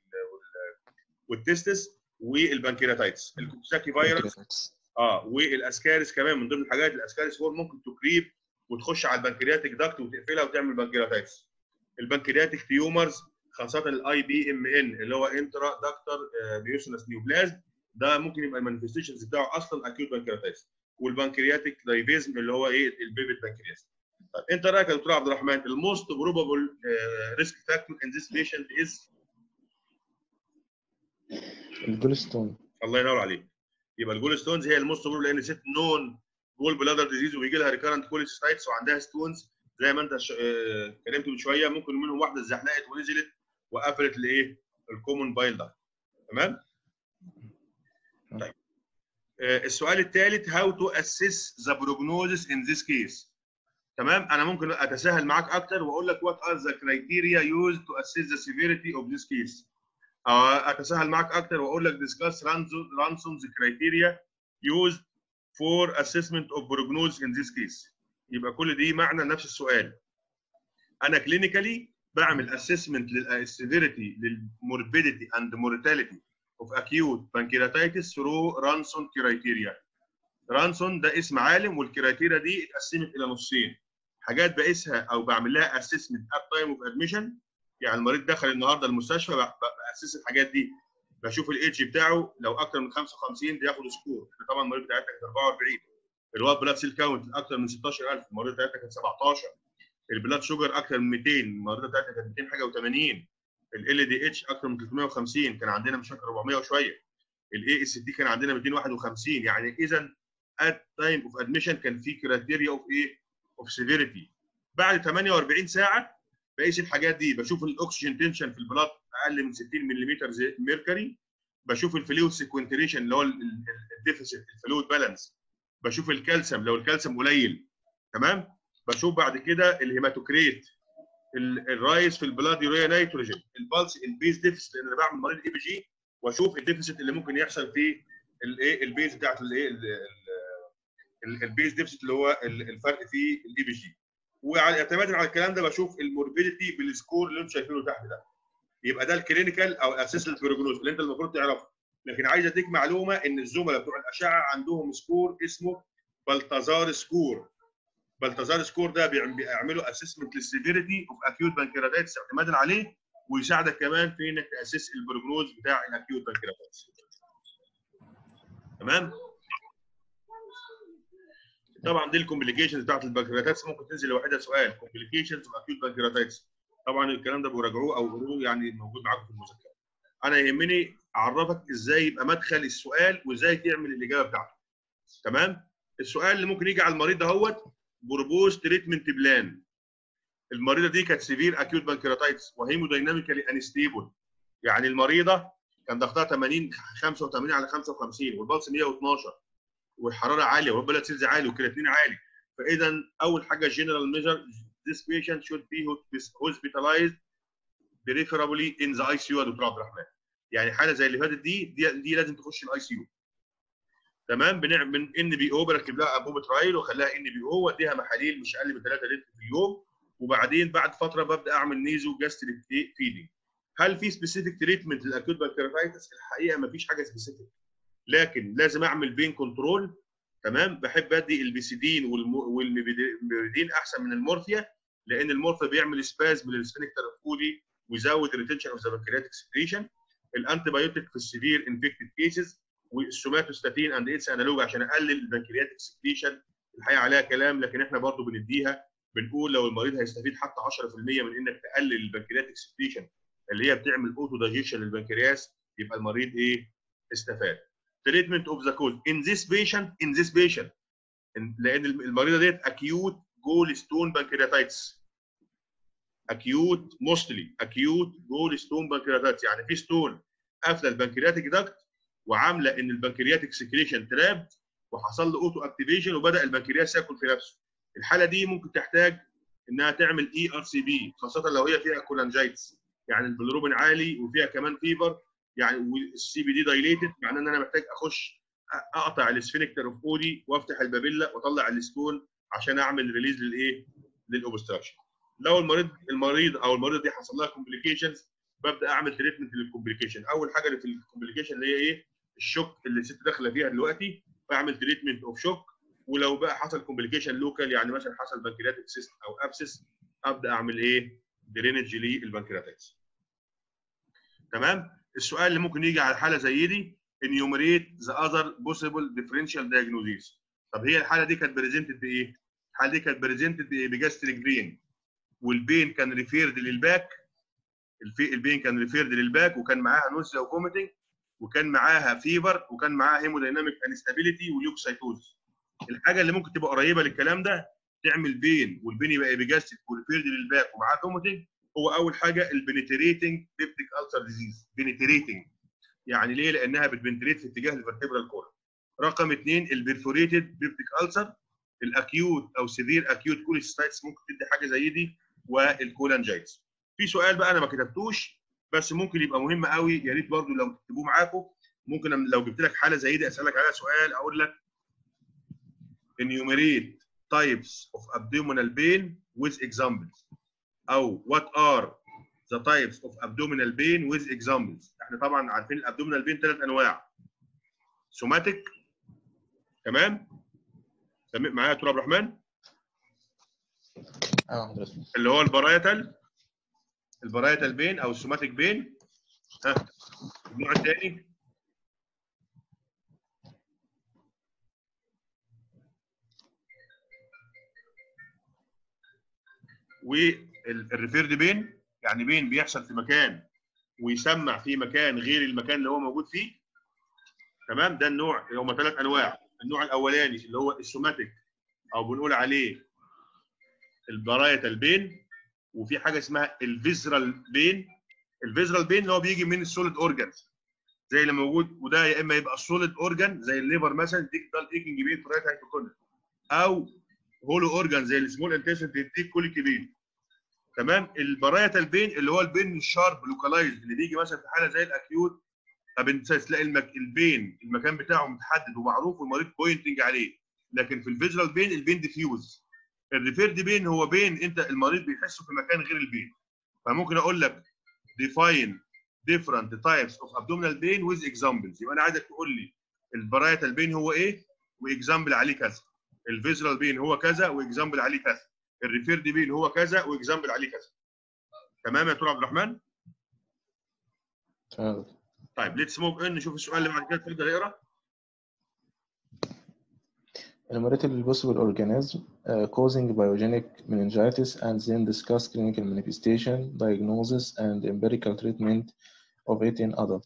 [SPEAKER 1] وال- والتستس والبنكرياتايتس الكوكساكي فيروس اه والاسكاريس كمان من ضمن الحاجات الاسكاريس فور ممكن تكريب وتخش على البنكرياتيك داكت وتقفلها وتعمل بنكرياتايتس البنكرياتيك تيومرز خاصه الاي بي ام ان اللي هو انترا داكتر بيوسنس نيوبلازم ده ممكن يبقى المانيفستيشنز بتاعه اصلا اكيوت بنكرياتايتس والبنكرياتيك دايفيزم اللي هو ايه البيبي بنكرياس طيب انت رايك يا دكتور عبد الرحمن الموست بروبابل ريسك فاكتور ان ذيس بيشنت از
[SPEAKER 2] الجول ستون
[SPEAKER 1] الله ينور عليك يبقى الجول ستونز هي الموست بروبل لان ست نون جول بلادر ديزيز وبيجي لها ريكارنت كوليسيستايتس وعندها ستونز زي ما انت ش- آه، اتكلمت من شويه ممكن منهم واحده اتزحلقت ونزلت وقفلت الايه الكومون بايل ده تمام طيب آه، السؤال الثالث هاو تو اسيس ذا بروجنوزس ان ذيس كيس تمام انا ممكن اتساهل معاك اكتر واقول لك وات ار ذا كرايتيريا يوز تو اسيس ذا سيفيريتي اوف ذيس كيس اتساهل معاك اكتر واقول لك discuss رانسومز كرايتيريا used for assessment of prognosis in this case يبقى كل دي معنى نفس السؤال انا كلينيكالي بعمل assessment للسيفيريتي للموربيديتي اند mortality of acute pancreatitis through رانسون criteria رانسون ده اسم عالم والكرايتيريا دي اتقسمت الى نصين حاجات بقيسها او بعمل لها اسسمنت ات تايم اوف ادميشن يعني المريض دخل النهارده المستشفى ب- ب- باسس الحاجات دي بشوف الايدج بتاعه لو اكتر من 55 بياخد سكور طبعا المريض بتاعتك كانت 44 الوايت بلاد سيل كاونت اكتر من 16000 المريض بتاعتك كانت 17 البلاد شوجر اكتر من 200 المريض بتاعتك كانت 200 حاجه و80 ال دي اتش اكتر من 350 كان عندنا مش فاكر 400 وشويه الاي اس تي كان عندنا 251 يعني اذا ات تايم اوف ادميشن كان في كرايتيريا اوف ايه؟ اوف سيفيريتي بعد 48 ساعه بقيس الحاجات دي بشوف الاكسجين تنشن في البلاد اقل من 60 ملم زي ميركوري بشوف الفلويد سيكوينتريشن اللي هو الديفيسيت الفلويد بالانس بشوف الكالسيوم لو الكالسيوم قليل تمام بشوف بعد كده الهيماتوكريت ال- الرايس في البلاد يوريا نيتروجين البلس البيز ديفيسيت لان انا بعمل مريض اي بي جي واشوف الديفيسيت اللي ممكن يحصل في الايه البيز بتاعت الايه ال- ال- البيز ديفيسيت اللي هو ال- الفرق في الاي بي جي واعتمادا على الكلام ده بشوف الموربيديتي بالسكور اللي انتم شايفينه تحت ده يبقى ده الكلينيكال او اساس البروجنوز اللي انت المفروض تعرفه لكن عايز اديك معلومه ان الزملاء بتوع الاشعه عندهم سكور اسمه بلتازار سكور بلتازار سكور ده بيعم- بيعملوا اسسمنت للسيفيريتي اوف اكيوت بانكرياتايتس اعتمادا عليه ويساعدك كمان في انك تاسس البروجنوز بتاع الاكيوت بانكرياتايتس تمام طبعا دي الكومبليكيشنز بتاعت البنكرياتايتس ممكن تنزل لوحدها سؤال كومبليكيشنز واكيوت بنكرياتايتس طبعا الكلام ده براجعوه او قروه يعني موجود معاكم في المذكره انا يهمني اعرفك ازاي يبقى مدخل السؤال وازاي تعمل الاجابه بتاعته تمام السؤال اللي ممكن يجي على المريض دهوت بروبوز تريتمنت بلان المريضه دي كانت سيفير اكيوت بنكرياتايتس وهيمودايناميكالي انستيبل يعني المريضه كان ضغطها 80 85 على 55 والبلس 112 والحراره عاليه والبلد سيلز عالي والكرياتين عالي فاذا اول حاجه جنرال ميجر this patient should be hospitalized preferably in the ICU يا دكتور عبد الرحمن يعني حاله زي اللي فاتت دي دي, دي لازم تخش الاي سي يو تمام بنعمل ان بي او بركب لها انبوبه رايل واخليها ان بي او واديها محاليل مش اقل من 3 لتر في اليوم وبعدين بعد فتره ببدا اعمل نيزو جاستريك فيدنج هل في سبيسيفيك تريتمنت للاكيوت بنكرياتايتس الحقيقه ما فيش حاجه سبيسيفيك لكن لازم اعمل بين كنترول تمام بحب ادي البيسيدين والميبيدين احسن من المورفيا لان المورفيا بيعمل سبازم للسفنكتر الفودي ويزود الريتنشن اوف ذا بنكرياتيك سكريشن الانتي بايوتيك في السيفير انفكتد كيسز والسوماتوستاتين اند اتس انالوج عشان اقلل البنكرياتيك سكريشن الحقيقه عليها كلام لكن احنا برضو بنديها بنقول لو المريض هيستفيد حتى 10% من انك تقلل البنكرياتيك سكريشن اللي هي بتعمل اوتو دايجيشن للبنكرياس يبقى المريض ايه استفاد treatment of the cause in this patient in this patient لان المريضه ديت acute gallstone pancreatitis acute mostly acute gallstone pancreatitis يعني في ستون قافله البنكرياتيك داكت وعامله ان البنكرياتيك سكريشن تراب وحصل له اوتو اكتيفيشن وبدا البنكرياس ياكل في نفسه الحاله دي ممكن تحتاج انها تعمل اي ار سي بي خاصه لو هي فيها كولانجايتس يعني البلروبين عالي وفيها كمان فيبر يعني والسي بي دي دايليتد معناه ان انا محتاج اخش اقطع السفينكتر اوف اودي وافتح البابيلا واطلع الستون عشان اعمل ريليز للايه؟ للاوبستراكشن. لو المريض المريض او المريضه دي حصل لها كومبليكيشنز ببدا اعمل تريتمنت للكومبليكيشن، اول حاجه اللي في الكومبليكيشن اللي هي ايه؟ الشوك اللي الست داخله فيها دلوقتي بعمل تريتمنت اوف شوك ولو بقى حصل كومبليكيشن لوكال يعني مثلا حصل بنكرياتيك سيست او ابسس ابدا اعمل ايه؟ درينج للبنكرياتيكس. تمام؟ السؤال اللي ممكن يجي على حاله زي دي enumerate the other possible differential diagnoses طب هي الحاله دي كانت بريزنتد بايه؟ الحاله دي كانت بريزنتد بجاستريك بين والبين كان ريفيرد للباك الفي البين كان ريفيرد للباك وكان معاها نوزيا وفوميتنج وكان معاها فيبر وكان معاها هيمودايناميك انستابيليتي وليوكسايتوز الحاجه اللي ممكن تبقى قريبه للكلام ده تعمل بين والبين يبقى بيجاستريك وريفيرد للباك ومعاه فوميتنج هو اول حاجه البنتريتنج بيبتيك السر ديزيز بنتريتنج يعني ليه؟ لانها بتبنتريت في اتجاه الفرتبرال كور. رقم اثنين البرفوريتد بيبتيك السر الاكيوت او سيفير اكيوت كوليستايتس ممكن تدي حاجه زي دي والكولانجايتس. في سؤال بقى انا ما كتبتوش بس ممكن يبقى مهم قوي يا ريت برضه لو تكتبوه معاكم ممكن لو جبت لك حاله زي دي اسالك عليها سؤال اقول لك enumerate types of abdominal pain with examples او what are the types of abdominal pain with examples احنا طبعا عارفين الابدومينال بين ثلاث انواع سوماتيك تمام تمام معايا يا دكتور عبد الرحمن
[SPEAKER 2] اه حضرتك
[SPEAKER 1] اللي هو البرايتال البرايتال بين او السوماتيك بين ها النوع الثاني والريفيرد بين يعني بين بيحصل في مكان ويسمع في مكان غير المكان اللي هو موجود فيه تمام ده النوع هم ثلاث انواع النوع الاولاني اللي هو السوماتيك او بنقول عليه البرايتال بين وفي حاجه اسمها الفيزرال بين الفيزرال بين اللي هو بيجي من السوليد اورجانز زي اللي موجود وده يا اما يبقى سوليد اورجان زي الليفر مثلا يديك ده الايكنج بين في الرايت هايبوكوندريا او هولو اورجان زي السمول انتستين تديك كوليكي بين تمام البرايتال بين اللي هو البين الشارب لوكالايز اللي بيجي مثلا في حاله زي الاكيوت طب تلاقي المك... البين المكان بتاعه متحدد ومعروف والمريض بوينتنج عليه لكن في الفيجرال بين البين ديفيوز الريفيرد بين هو بين انت المريض بيحسه في مكان غير البين فممكن اقول لك define different types of abdominal pain with examples يبقى انا عايزك تقول لي البرايتال بين هو ايه واكزامبل عليه كذا الفيجرال بين هو كذا واكزامبل عليه كذا الريفيرد بين هو كذا واكزامبل عليه كذا تمام يا دكتور عبد الرحمن
[SPEAKER 2] تمام
[SPEAKER 1] طيب ليتس موف ان نشوف السؤال اللي بعد كده اتفضل اقرا
[SPEAKER 2] enumerate the possible organism uh, causing biogenic meningitis and then discuss clinical manifestation, diagnosis, and empirical treatment of it in adults.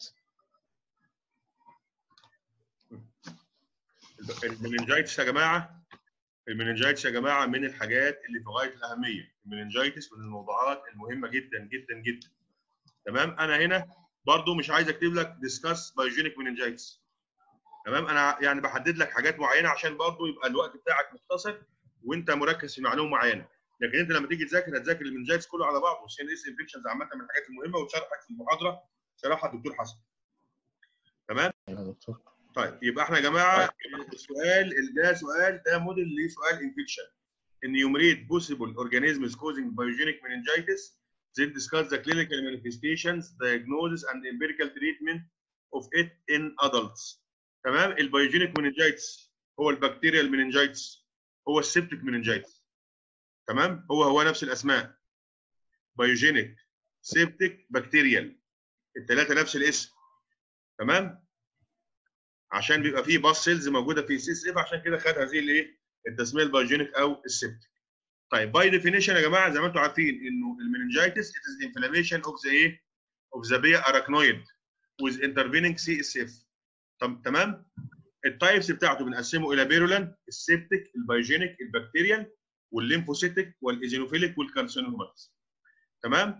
[SPEAKER 1] المننجايتس يا جماعه المننجايتس يا جماعه من الحاجات اللي في غايه الاهميه المننجايتس من الموضوعات المهمه جدا جدا جدا تمام انا هنا برضو مش عايز اكتب لك ديسكاس بايوجينيك مننجايتس تمام انا يعني بحدد لك حاجات معينه عشان برضو يبقى الوقت بتاعك مختصر وانت مركز في معلومه معينه لكن انت لما تيجي تذاكر هتذاكر المننجايتس كله على بعضه والسي ان اس انفكشنز عامه من الحاجات المهمه وشرحت في المحاضره شرحها الدكتور حسن تمام
[SPEAKER 2] يا دكتور
[SPEAKER 1] طيب يبقى احنا يا جماعه السؤال ده سؤال ده موديل لسؤال انفكشن enumerate possible organisms causing biogenic meningitis then discuss the clinical manifestations diagnosis and empirical treatment of it in adults تمام البيوجينيك meningitis هو البكتيريال meningitis هو السبتيك meningitis تمام هو هو نفس الاسماء بيوجينيك سيبتيك بكتيريال الثلاثه نفس الاسم تمام عشان بيبقى فيه باس سيلز موجوده في سي اس اف عشان كده خد هذه الايه التسميه البايوجينيك او السبتيك طيب باي ديفينيشن يا جماعه زي ما انتم عارفين انه المننجايتس it is inflammation of the ايه of the bia arachnoid with intervening CSF طب تمام التايبس بتاعته بنقسمه الى بيرولان السبتيك البايوجينيك البكتيريال والليمفوسيتيك والايزينوفيليك والكارسينوماتس تمام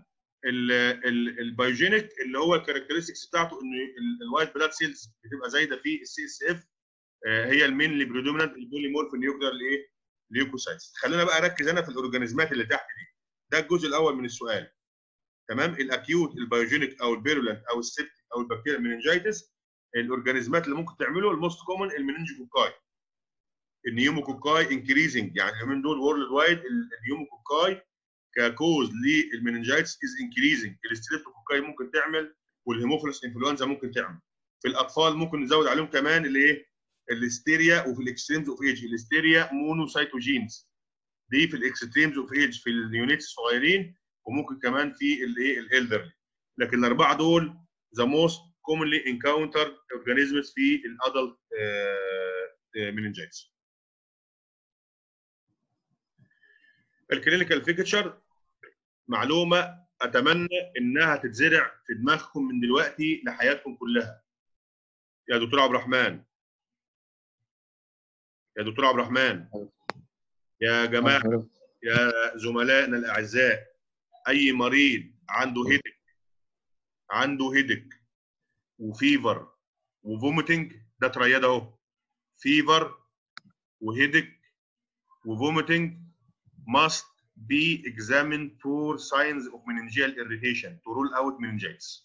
[SPEAKER 1] البايوجينيك اللي هو الكاركترستكس بتاعته ان الوايت بلاد سيلز بتبقى زايده في السي اس اف هي المينلي بريدومينانت البوليمورف نيوكلير لايه؟ ليوكوسايتس خلينا بقى اركز انا في الاورجانيزمات اللي تحت دي ده الجزء الاول من السؤال تمام الاكيوت البايوجينيك او البيرولنت او السبتيك او البكتيريا المننجايتس الاورجانيزمات اللي ممكن تعمله الموست كومن المننجوكوكاي النيوموكوكاي انكريزنج يعني اليومين دول وورلد وايد النيوموكوكاي ككوز للمننجايتس از انكريزنج الستريبتوكوكاي ممكن تعمل والهيموفيلس انفلونزا ممكن تعمل في الاطفال ممكن نزود عليهم كمان الايه الهستيريا وفي الاكستريمز اوف ايج الهستيريا مونوسايتوجينز دي في الاكستريمز اوف ايج في اليونيتس الصغيرين وممكن كمان في الايه الالدرلي لكن الاربعه دول ذا موست commonly encountered organisms في الادلت meningitis الكلينيكال فيكتشر معلومه اتمنى انها تتزرع في دماغكم من دلوقتي لحياتكم كلها يا دكتور عبد الرحمن يا دكتور عبد الرحمن يا جماعه يا زملائنا الاعزاء اي مريض عنده هيدك عنده هيدك وفيفر وفوميتنج ده ترياد اهو فيفر وهيدك وفوميتنج must be examined for signs of meningeal irritation to rule out meningitis.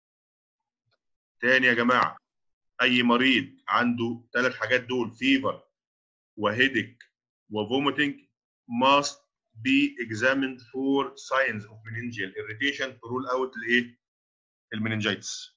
[SPEAKER 1] تاني يا جماعه اي مريض عنده ثلاث حاجات دول فيفر وهيدك وفوميتنج must be examined for signs of meningeal irritation to rule out الايه؟ المننجيتس.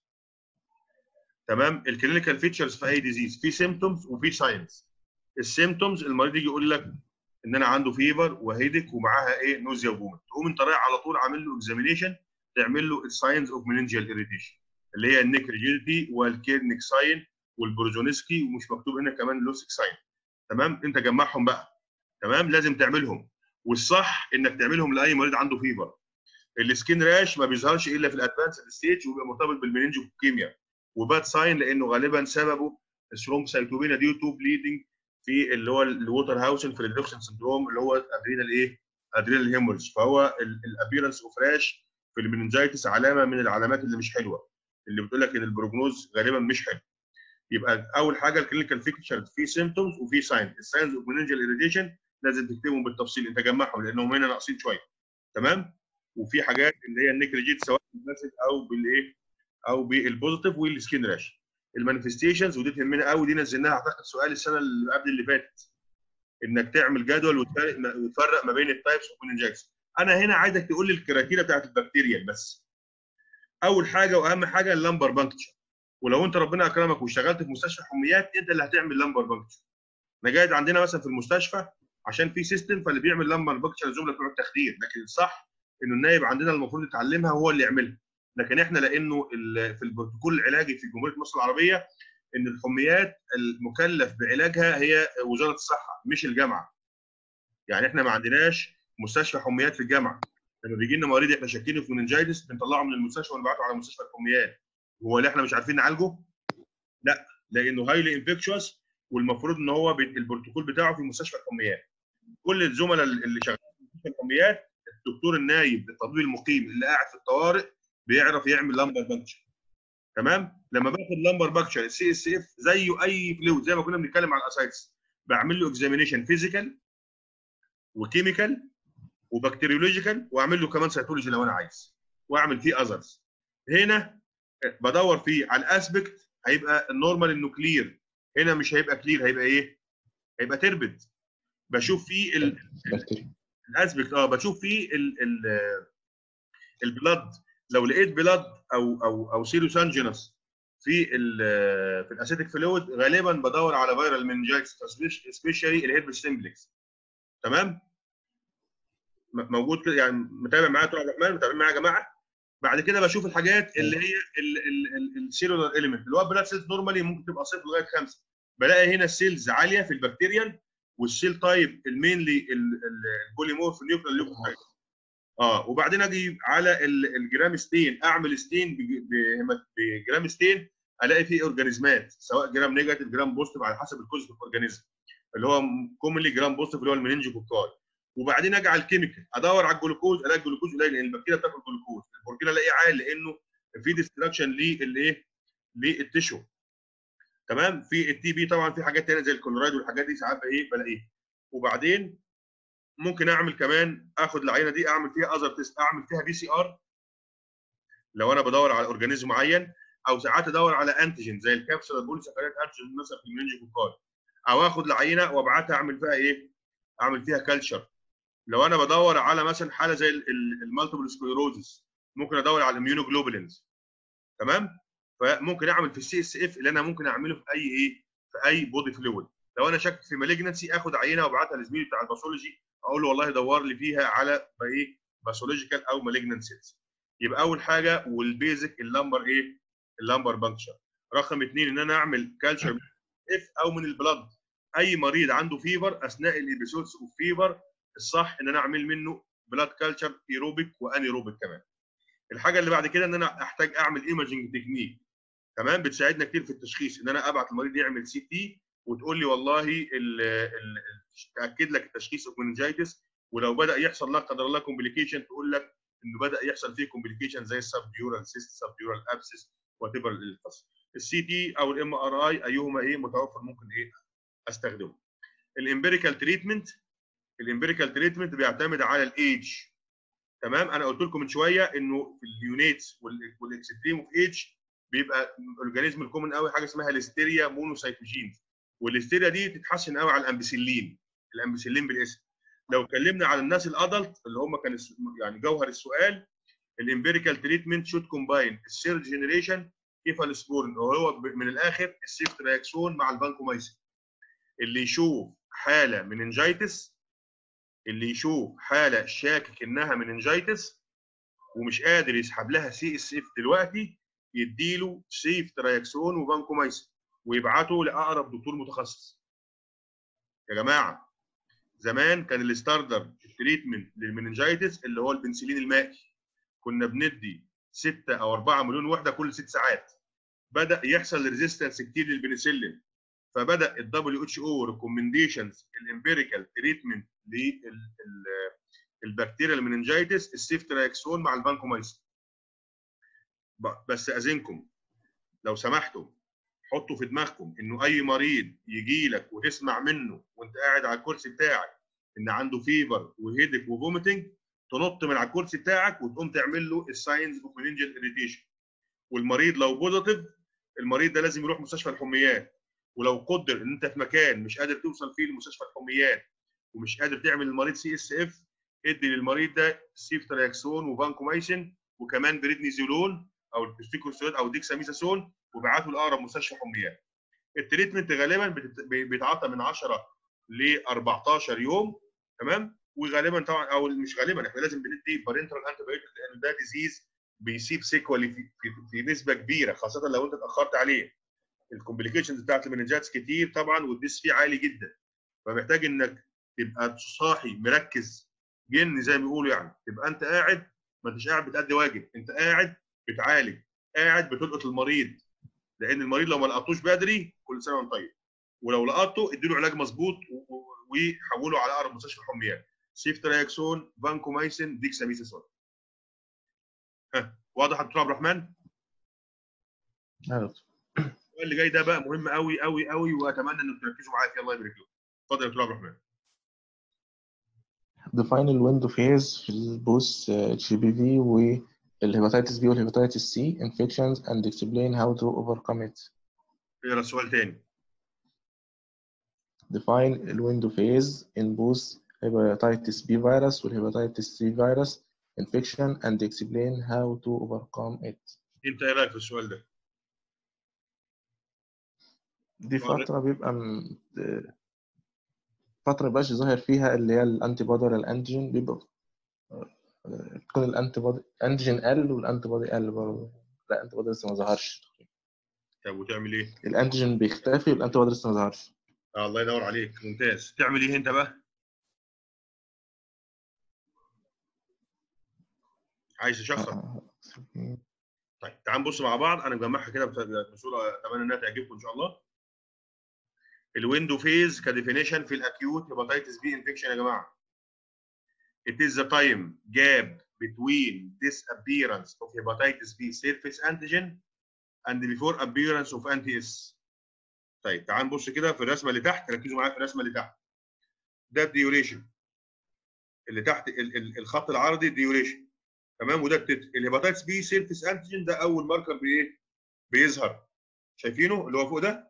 [SPEAKER 1] تمام؟ الكلينيكال فيتشرز في اي ديزيز في سيمتومز وفي ساينز. السيمتومز المريض يجي يقول لك ان انا عنده فيفر وهيدك ومعاها ايه نوزيا وفومت تقوم انت رايح على طول عامل له اكزامينيشن تعمل له الساينز اوف مننجيال اريتيشن اللي هي النيك ريجيديتي والكيرنيك ساين والبروجونسكي ومش مكتوب هنا كمان لوسيك ساين تمام انت جمعهم بقى تمام لازم تعملهم والصح انك تعملهم لاي مريض عنده فيفر السكين راش ما بيظهرش الا في الادفانس ستيج وبيبقى مرتبط بالمننجوكيميا وباد ساين لانه غالبا سببه الثرومبوسايتوبينا ديو تو بليدنج في اللي هو الووتر هاوسن في الريدكشن سندروم اللي هو ادرينال ايه؟ ادرينال هيمورج فهو الابيرنس اوف راش في المننجايتس علامه من العلامات اللي مش حلوه اللي بتقول لك ان البروجنوز غالبا مش حلو يبقى اول حاجه الكلينيكال فيكتشر في سيمتومز وفي ساين الساينز اوف مننجال اريديشن لازم تكتبهم بالتفصيل انت جمعهم لانهم هنا ناقصين شويه تمام وفي حاجات اللي هي النيكريجيت سواء بالباسيف او بالايه او بالبوزيتيف والسكين راش المانيفستيشنز ودي تهمنا قوي دي نزلناها اعتقد سؤال السنه اللي قبل اللي فاتت انك تعمل جدول وتفرق ما بين التايبس اوف مننجايتس انا هنا عايزك تقول لي الكرايتيريا بتاعت البكتيريا بس اول حاجه واهم حاجه اللمبر بانكتشر ولو انت ربنا اكرمك واشتغلت في مستشفى حميات انت اللي هتعمل لمبر بانكتشر انا قاعد عندنا مثلا في المستشفى عشان في سيستم فاللي بيعمل لمبر بانكتشر الزملاء بتوع التخدير لكن الصح انه النايب عندنا المفروض يتعلمها وهو اللي يعملها لكن احنا لانه في البروتوكول العلاجي في جمهوريه مصر العربيه ان الحميات المكلف بعلاجها هي وزاره الصحه مش الجامعه يعني احنا ما عندناش مستشفى حميات في الجامعه لما بيجي لنا مريض احنا شاكينه في مننجايتس بنطلعه من المستشفى ونبعته على مستشفى الحميات هو اللي احنا مش عارفين نعالجه لا لانه هايلي انفكشوس والمفروض ان هو بي- البروتوكول بتاعه في مستشفى الحميات كل الزملاء اللي شغالين في مستشفى الحميات الدكتور النايب الطبيب المقيم اللي قاعد في الطوارئ بيعرف يعمل لامبر بانكشر تمام لما باخد لامبر بانكشر السي اس اف زيه اي فلويد زي ما كنا بنتكلم على الاسايتس بعمل له اكزامينيشن فيزيكال وكيميكال وبكتيريولوجيكال واعمل له كمان سيتولوجي لو انا عايز واعمل فيه اذرز هنا بدور فيه على الاسبكت هيبقى النورمال انه كلير هنا مش هيبقى كلير هيبقى ايه؟ هيبقى تربد بشوف فيه ال-
[SPEAKER 2] بكتيريا
[SPEAKER 1] الاسبكت اه بشوف فيه ال ال البلاد لو لقيت بلاد او او او سيروس انجينس في ال في الاسيتيك فلويد غالبا بدور على فيرال منجايتس سبيشالي الهيرب سيمبلكس تمام م- موجود كده يعني متابع معايا طول عبد الرحمن متابعين معايا يا جماعه بعد كده بشوف الحاجات اللي هي السيلولار اليمنت اللي هو بلاد سيلز نورمالي ممكن تبقى صفر لغايه خمسه بلاقي هنا السيلز عاليه في البكتيريان والسيل تايب المينلي البوليمورف نيوكلير ليوكوسايت اه وبعدين اجي على ال- الجرام ستين اعمل ستين بج- بهيما- بجرام ستين الاقي فيه اورجانيزمات سواء جرام نيجاتيف جرام بوزيتيف على حسب الكوزيتيف اورجانيزم اللي هو كومنلي جرام بوزيتيف اللي هو المننجوكوكاي وبعدين اجي على الكيميكال ادور على الجلوكوز الاقي الجلوكوز قليل لان البكتيريا بتاكل جلوكوز البروتين الاقيه عالي لانه في ديستراكشن للايه للتشو تمام في التي بي طبعا في حاجات تانية زي الكلورايد والحاجات دي ساعات ايه بلاقيها وبعدين ممكن اعمل كمان اخد العينه دي اعمل فيها اذر تيست اعمل فيها بي سي ار لو انا بدور على اورجانيزم معين او ساعات ادور على انتيجين زي الكبسوله بوليساكاريد انتيجين مثلا في المننجوكوكاي او اخد العينه وابعتها اعمل فيها ايه؟ اعمل فيها كلتشر لو انا بدور على مثلا حاله زي المالتيبل سكليروزس ممكن ادور على الاميونوجلوبولينز تمام؟ فممكن اعمل في السي اس اف اللي انا ممكن اعمله في اي ايه؟ في اي بودي فلويد لو انا شاك في مالجنسي اخد عينه وابعتها لزميلي بتاع الباثولوجي اقول له والله دور لي فيها على ايه؟ باثولوجيكال او مالجنت سيلز يبقى اول حاجه والبيزك اللمبر ايه؟ اللمبر بانكشر رقم اثنين ان انا اعمل كالتشر اف او من البلد اي مريض عنده فيفر اثناء الابيسودز اوف فيفر الصح ان انا اعمل منه بلاد كالتشر ايروبيك وانيروبيك كمان الحاجه اللي بعد كده ان انا احتاج اعمل ايمجنج تكنيك تمام بتساعدنا كتير في التشخيص ان انا ابعت المريض يعمل سي تي وتقول لي والله ال ال تاكد لك التشخيص اوف مننجايتس ولو بدا يحصل لا قدر الله كومبليكيشن تقول لك انه بدا يحصل فيه كومبليكيشن زي السبديورال سيست سبديورال ابسس وات ايفر القصه السي تي او الام ار اي ايهما ايه متوفر ممكن ايه استخدمه الامبيريكال تريتمنت الامبيريكال تريتمنت بيعتمد على الايدج تمام انا قلت لكم من شويه انه في اليونيتس والاكستريم اوف ايدج بيبقى الاورجانيزم الكومن قوي حاجه اسمها الهستيريا مونوسايتوجينز والهستيريا دي تتحسن قوي على الامبسيلين الامبسيلين بالاسم لو اتكلمنا على الناس الادلت اللي هم كان الس- يعني جوهر السؤال الامبيريكال تريتمنت شود كومباين السيرد جنريشن كيفالوسبورين وهو ب- من الاخر السيفت رياكسون مع الفانكومايسين اللي يشوف حاله مننجايتس اللي يشوف حاله شاكك انها مننجايتس ومش قادر يسحب لها سي اس اف دلوقتي يديله سيف ترايكسون وفانكومايسين ويبعته لاقرب دكتور متخصص يا جماعه زمان كان الستاردر التريتمنت للمننجايتس اللي هو البنسلين المائي كنا بندي 6 او 4 مليون وحده كل 6 ساعات بدا يحصل ريزيستنس كتير للبنسلين فبدا الدبليو اتش او ريكومنديشنز الامبيريكال تريتمنت للبكتيريا المننجايتس السيف ترايكسون مع الفانكومايسين ب- بس اذنكم لو سمحتوا حطوا في دماغكم انه اي مريض يجي لك وتسمع منه وانت قاعد على الكرسي بتاعك ان عنده فيفر وهيدك وفوميتنج تنط من على الكرسي بتاعك وتقوم تعمل له الساينز اوف مننجل اريتيشن والمريض لو بوزيتيف المريض ده لازم يروح مستشفى الحميات ولو قدر ان انت في مكان مش قادر توصل فيه لمستشفى الحميات ومش قادر تعمل للمريض سي اس اف ادي للمريض ده سيفترياكسون وفانكومايسين وكمان بريدنيزولون او الكورتيكوستيرويد او ديكساميثاسون وبعته لاقرب مستشفى حميات. التريتمنت غالبا بتت- بي- بيتعاطى من 10 ل 14 يوم تمام وغالبا طبعا او مش غالبا احنا لازم بندي بارنترال انتي لان ده ديزيز بيسيب سيكوال في, في, في نسبه كبيره خاصه لو انت اتاخرت عليه الكومبليكيشنز بتاعت المننجاتس كتير طبعا والديس فيه عالي جدا فمحتاج انك تبقى صاحي مركز جن زي ما بيقولوا يعني تبقى انت قاعد ما انتش قاعد بتأدي واجب انت قاعد بتعالج قاعد بتلقط المريض لان المريض لو ما لقطوش بدري كل سنه وانت طيب ولو لقطه اديله علاج مظبوط و- و- وحوله على اقرب مستشفى حميات سيفترايكسون فانكومايسين ديكساميثاسون ها واضح يا دكتور عبد الرحمن
[SPEAKER 2] يا دكتور
[SPEAKER 1] السؤال اللي جاي ده بقى مهم قوي قوي قوي واتمنى انكم تركزوا معايا فيه الله يبارك لكم اتفضل يا دكتور عبد الرحمن
[SPEAKER 2] define الويندو فيز في البوست اتش بي في والهيباتيتس بي والهيباتيتس سي infections and explain how to overcome it
[SPEAKER 1] اقرا السؤال تاني
[SPEAKER 2] define الويندو فيز in both hepatitis B virus والهيباتيتس C virus infection and explain how to overcome it
[SPEAKER 1] انت ايه رايك في السؤال ده؟
[SPEAKER 2] دي
[SPEAKER 1] اتفضل.
[SPEAKER 2] فترة بيبقى م- فترة مبقاش ظاهر فيها اللي هي الانتي بودي ولا الانتيجين بيبقى آه، تكون الانتي بودي انتيجين قل والانتي بودي قل برضه لا الانتي بودي لسه ما ظهرش
[SPEAKER 1] طب وتعمل ايه؟
[SPEAKER 2] الانتيجين بيختفي والانتي بودي لسه ما ظهرش
[SPEAKER 1] آه الله ينور عليك ممتاز تعمل ايه انت بقى؟ عايز تشخص
[SPEAKER 2] آه،
[SPEAKER 1] طيب تعال نبص مع بعض انا مجمعها كده بت- بصوره اتمنى انها تعجبكم ان شاء الله الويندو فيز كديفينيشن في الاكيوت هيباتيتس بي انفكشن يا جماعه It is the time gap between disappearance of hepatitis B surface antigen and before appearance of anti-S. طيب تعال نبص كده في الرسمه اللي تحت ركزوا معايا في الرسمه اللي تحت. ده الديوريشن اللي تحت ال- ال- الخط العرضي الديوريشن تمام وده التتر الهيباتيتس بي سيرفيس انتيجين ده اول ماركر بايه؟ بيظهر شايفينه اللي هو فوق ده؟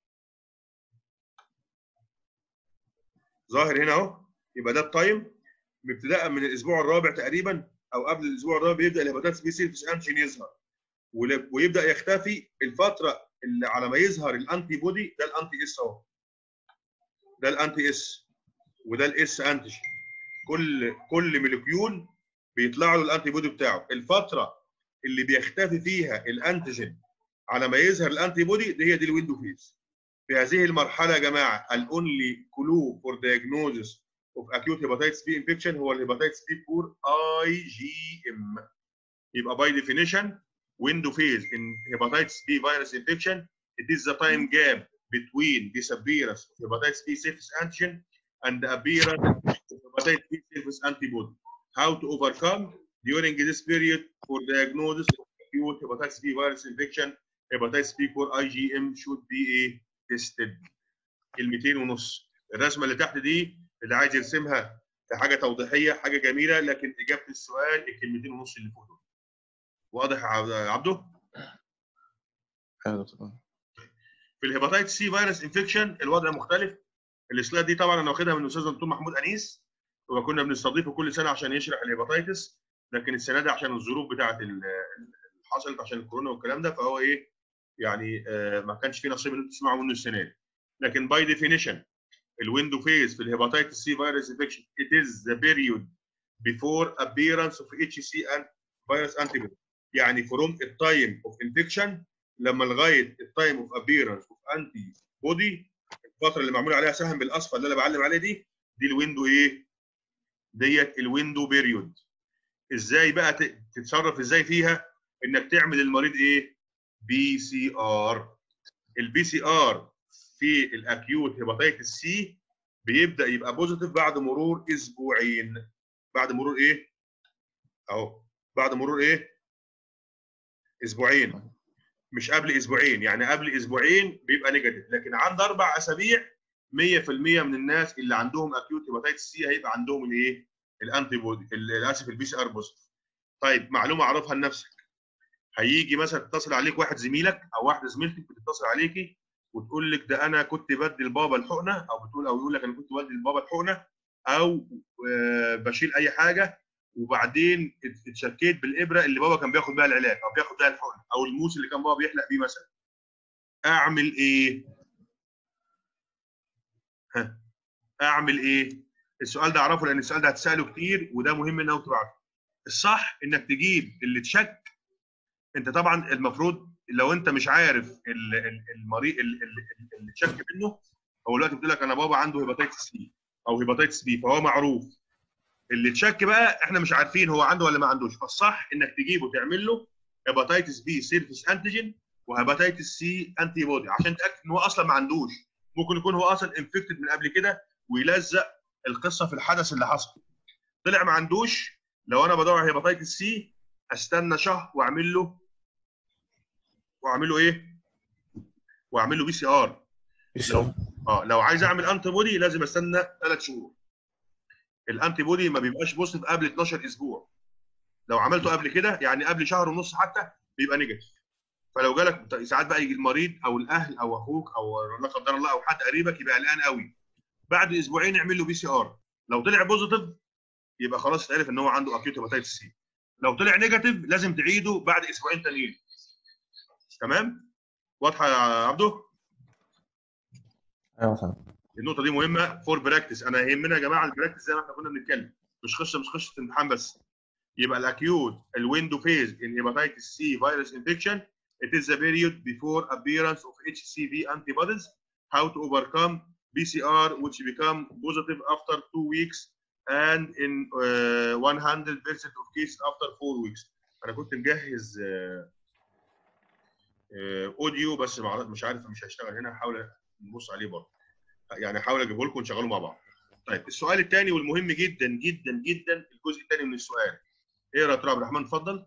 [SPEAKER 1] ظاهر هنا اهو يبقى ده التايم ابتداء من الاسبوع الرابع تقريبا او قبل الاسبوع الرابع يبدا الهيباتيتس بي سيرفيس انتيجين يظهر ول- ويبدا يختفي الفتره اللي على ما يظهر الانتي بودي ده الانتي اس اهو ده الانتي اس وده الاس انتيجين كل كل مولكيول بيطلع له الانتي بودي بتاعه الفتره اللي بيختفي فيها الانتيجين على ما يظهر الانتي بودي دي هي دي الويندو فيز في هذه المرحله يا جماعه الاونلي كلو فور diagnosis اوف acute hepatitis B infection هو الهيباتيتس بي 4 اي جي ام يبقى by definition window phase in hepatitis B virus infection it is the time gap between disappearance of hepatitis B surface antigen and the appearance of hepatitis B surface antibody how to overcome during this period for diagnosis of acute hepatitis B virus infection hepatitis B 4 IgM should be a tested كلمتين ونص الرسمه اللي تحت دي اللي عايز يرسمها كحاجه توضيحيه حاجه جميله لكن اجابه السؤال الكلمتين ونص اللي فوق دول واضح يا عبد- عبده
[SPEAKER 2] يا دكتور
[SPEAKER 1] في الهيباتيتس سي فيروس انفكشن الوضع مختلف السلايد دي طبعا انا واخدها من الاستاذ دكتور محمود انيس وكنا بنستضيفه كل سنه عشان يشرح الهيباتيتس لكن السنه دي عشان الظروف بتاعه ال- اللي حصلت عشان الكورونا والكلام ده فهو ايه يعني آه، ما كانش في نصيب ان انتوا تسمعوا منه السنه دي لكن باي ديفينيشن الويندو فيز في الهيباتيتس سي فيروس انفكشن it is the period before appearance of HC and virus antibody يعني from the time of infection لما لغايه التايم اوف ابيرنس اوف انتي بودي الفتره اللي معمول عليها سهم بالاصفر اللي انا بعلم عليه دي دي الويندو ايه؟ ديت الويندو بيريود ازاي بقى ت- تتصرف ازاي فيها؟ انك تعمل المريض ايه؟ بي سي ار البي سي ار في الاكيوت هيباتيتس سي بيبدا يبقى بوزيتيف بعد مرور اسبوعين بعد مرور ايه؟ اهو بعد مرور ايه؟ اسبوعين مش قبل اسبوعين يعني قبل اسبوعين بيبقى نيجاتيف لكن عند اربع اسابيع 100% من الناس اللي عندهم اكيوت هيباتيتس سي هيبقى عندهم الايه؟ الانتي بودي ال- اسف البي سي ار بوزيتيف. طيب معلومه اعرفها لنفسك. هيجي مثلا تتصل عليك واحد زميلك او واحده زميلتك بتتصل عليكي وتقول لك ده انا كنت بدي لبابا الحقنه او بتقول او يقول لك انا كنت بدي لبابا الحقنه او آه، بشيل اي حاجه وبعدين ات- اتشكيت بالابره اللي بابا كان بياخد بيها العلاج او بياخد بيها الحقنه او الموس اللي كان بابا بيحلق بيه مثلا اعمل ايه؟ ها اعمل ايه؟ السؤال ده اعرفه لان السؤال ده هتساله كتير وده مهم انك تبقى عارفه. الصح انك تجيب اللي تشك انت طبعا المفروض لو انت مش عارف ال- ال- المريض ال- ال- اللي تشك منه هو دلوقتي بتقول لك انا بابا عنده هيباتيتس سي او هيباتيتس بي فهو معروف اللي تشك بقى احنا مش عارفين هو عنده ولا ما عندوش فالصح انك تجيبه تعمل له هيباتيتس بي سيرفيس انتيجين وهيباتيتس سي انتي بودي عشان تاكد ان هو اصلا ما عندوش ممكن يكون هو اصلا انفكتد من قبل كده ويلزق القصه في الحدث اللي حصل طلع ما عندوش لو انا بدور على هيباتيتس سي استنى شهر واعمل له واعمل له ايه؟ واعمل له بي سي ار لو اه لو عايز اعمل انتي بودي لازم استنى ثلاث شهور الانتي بودي ما بيبقاش بوزيتيف قبل 12 اسبوع لو عملته قبل كده يعني قبل شهر ونص حتى بيبقى نيجاتيف فلو جالك ساعات بقى يجي المريض او الاهل او اخوك او لا قدر الله او حد قريبك يبقى قلقان قوي بعد اسبوعين اعمل له بي سي ار لو طلع بوزيتيف يبقى خلاص اتعرف ان هو عنده اكيوت هيباتيتس سي لو طلع نيجاتيف لازم تعيده بعد اسبوعين تانيين تمام واضحه يا عبده
[SPEAKER 2] ايوه تمام
[SPEAKER 1] النقطه دي مهمه فور براكتس انا يهمنا يا جماعه البراكتس زي ما احنا كنا بنتكلم مش قصه مش قصه امتحان بس يبقى الاكيوت الويندو فيز in hepatitis C virus infection it is the period before appearance of HCV antibodies how to overcome PCR which become positive after two weeks and in uh, 100% of cases after four weeks انا كنت مجهز آه، آه، اوديو بس معرف- مش عارف مش هيشتغل هنا هحاول نبص عليه برضه يعني هحاول اجيبه لكم ونشغله مع بعض طيب السؤال الثاني والمهم جدا جدا جدا الجزء الثاني من السؤال ايه يا دكتور عبد الرحمن اتفضل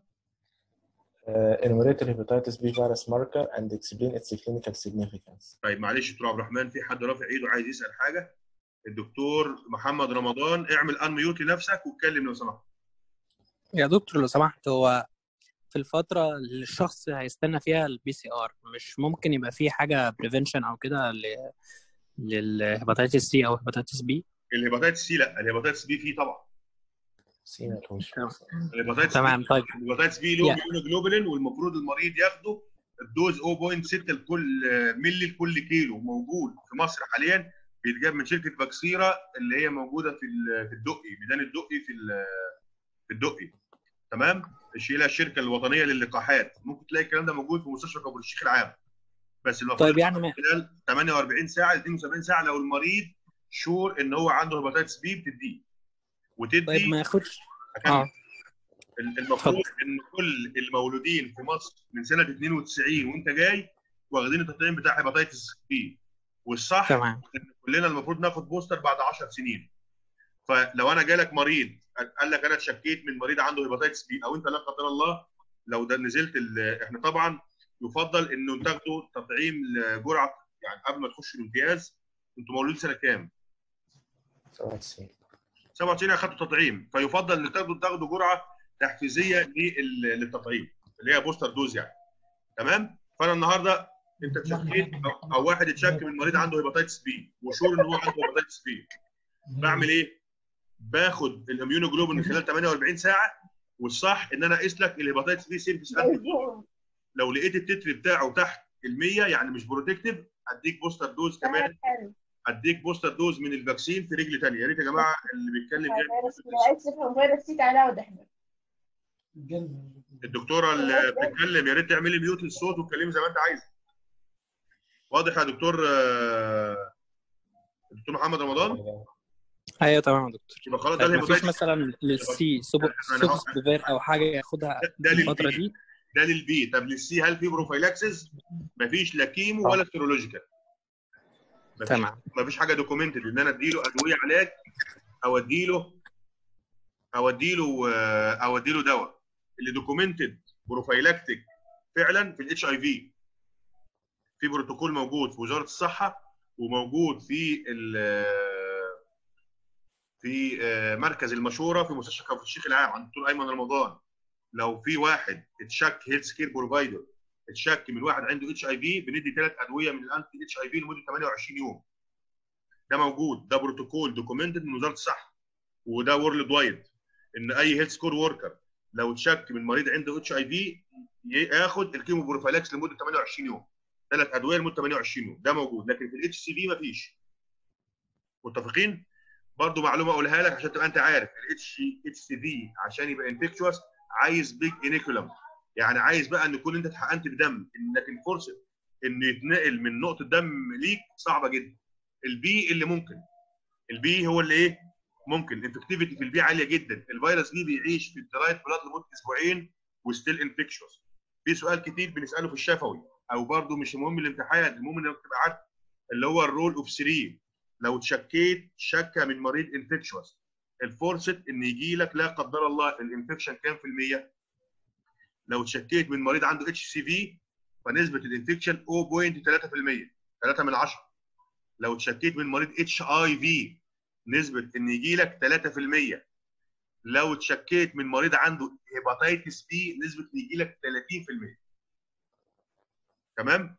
[SPEAKER 2] Uh, enumerate the hepatitis B virus marker and explain its clinical significance.
[SPEAKER 1] طيب معلش يا دكتور عبد الرحمن في حد رافع ايده عايز يسال حاجه الدكتور محمد رمضان اعمل ان ميوت لنفسك واتكلم لو سمحت
[SPEAKER 4] يا دكتور لو سمحت هو في الفترة اللي الشخص هيستنى فيها البي سي ار مش ممكن يبقى في حاجة بريفنشن أو كده ل- للهيباتيتس سي أو هيباتيتس بي
[SPEAKER 1] الهيباتيتس سي لا الهيباتيتس بي فيه طبعا
[SPEAKER 2] سي ملهوش
[SPEAKER 1] الهيباتيتس
[SPEAKER 4] تمام طيب
[SPEAKER 1] الهيباتيتس بي له
[SPEAKER 4] Yeah.
[SPEAKER 1] جلوبولين والمفروض المريض ياخده الدوز 0.6 لكل ملي لكل كيلو موجود في مصر حاليا بيتجاب من شركه باكسيرا اللي هي موجوده في ال- في الدقي ميدان الدقي في ال- في الدقي تمام الشيله الشركه الوطنيه للقاحات ممكن تلاقي الكلام ده موجود في مستشفى كفر الشيخ العام بس المفروض
[SPEAKER 4] طيب يعني ما
[SPEAKER 1] خلال 48 ساعه ل 72 ساعه لو المريض شور ان هو عنده هيباتيتس بي بتديه وتدي
[SPEAKER 4] طيب ما ياخدش
[SPEAKER 1] أكمل.
[SPEAKER 4] اه
[SPEAKER 1] المفروض ان كل المولودين في مصر من سنه 92 وانت جاي واخدين التطعيم بتاع هيباتيتس بي والصح
[SPEAKER 4] تمام
[SPEAKER 1] ان كلنا المفروض ناخد بوستر بعد 10 سنين فلو انا جالك مريض قال لك انا اتشكيت من مريض عنده هيباتيتس بي او انت لا قدر الله لو ده نزلت ال- احنا طبعا يفضل انه تاخدوا تطعيم لجرعه يعني قبل ما تخشوا الامتياز انتوا مولودين سنه كام؟
[SPEAKER 2] 97
[SPEAKER 1] 97 اخدتوا تطعيم فيفضل ان تاخدوا تاخدوا جرعه تحفيزيه لل- للتطعيم اللي هي بوستر دوز يعني تمام فانا النهارده انت اتشكيت او, أو واحد اتشك من مريض عنده هيباتيتس بي وشور ان هو عنده هيباتيتس بي بعمل ايه؟ باخد الاميونوجلوبين من خلال 48 ساعه والصح ان انا اقيس لك الهيباتيتس بي سيرفيس انتي لو لقيت التتر بتاعه تحت ال 100 يعني مش بروتكتيف اديك بوستر دوز كمان اديك بوستر دوز من الفاكسين في رجل ثانيه يا ريت يا جماعه اللي بيتكلم يعني
[SPEAKER 5] عايز تفهم فيروس سي تعالى اقعد احنا
[SPEAKER 1] الدكتوره اللي بتتكلم يا ريت تعملي ميوت للصوت وتكلمي زي ما انت عايزه واضح يا دكتور آه، دكتور محمد رمضان
[SPEAKER 4] ايوه تمام يا دكتور
[SPEAKER 1] يبقى خلاص ده
[SPEAKER 4] طيب ما فيش
[SPEAKER 1] الهيباتيتس
[SPEAKER 4] مثلا للسي سوبر
[SPEAKER 1] أنا-
[SPEAKER 4] سوبس بيفير او حاجه ياخدها
[SPEAKER 1] ده
[SPEAKER 4] الفتره
[SPEAKER 1] للبي
[SPEAKER 4] دي
[SPEAKER 1] ده للبي طب للسي هل في بروفايلاكسس؟ مفيش لا كيمو ولا سيرولوجيكال مفيش
[SPEAKER 4] تمام
[SPEAKER 1] مفيش حاجه دوكيومنتد ان انا اديله ادويه علاج او اديله او اديله آه، او اديله دواء اللي دوكيومنتد بروفايلاكتيك فعلا في الاتش اي في في بروتوكول موجود في وزاره الصحه وموجود في ال- في آه، مركز المشوره في مستشفى كفر الشيخ العام عند الدكتور ايمن رمضان لو في واحد اتشك هيلث كير بروفايدر اتشك من واحد عنده اتش اي في بندي ثلاث ادويه من الانتي اتش اي في لمده 28 يوم ده موجود ده بروتوكول دوكيومنتد من وزاره الصحه وده وورلد وايد ان اي هيلث كور وركر لو اتشك من مريض عنده اتش اي في ياخد الكيمو بروفايلاكس لمده 28 يوم ثلاث ادويه لمده 28 يوم ده موجود لكن في الاتش سي في مفيش متفقين برضو معلومه اقولها لك عشان تبقى انت عارف الاتش اتش سي في عشان يبقى انفكشوس عايز بيج انيكولم يعني عايز بقى ان يكون انت اتحقنت بدم لكن فرصه انه يتنقل من نقطه دم ليك صعبه جدا البي اللي ممكن البي هو اللي ايه ممكن الانفكتيفيتي في البي عاليه جدا الفيروس بي بيعيش في الدرايت بلاد لمده اسبوعين وستيل انفكشوس في سؤال كتير بنساله في الشفوي او برضه مش مهم الامتحان المهم انك تبقى عارف اللي هو الرول اوف 3 لو تشكيت شكه من مريض انفكشوس الفرصه ان يجي لك لا قدر الله الانفكشن كام في الميه لو تشكيت من مريض عنده اتش سي في فنسبه الانفكشن 0.3% 3 من 10 لو تشكيت من مريض اتش اي في نسبه ان يجي لك 3% لو تشكيت من مريض عنده هيباتيتس بي نسبه ان يجي لك 30% تمام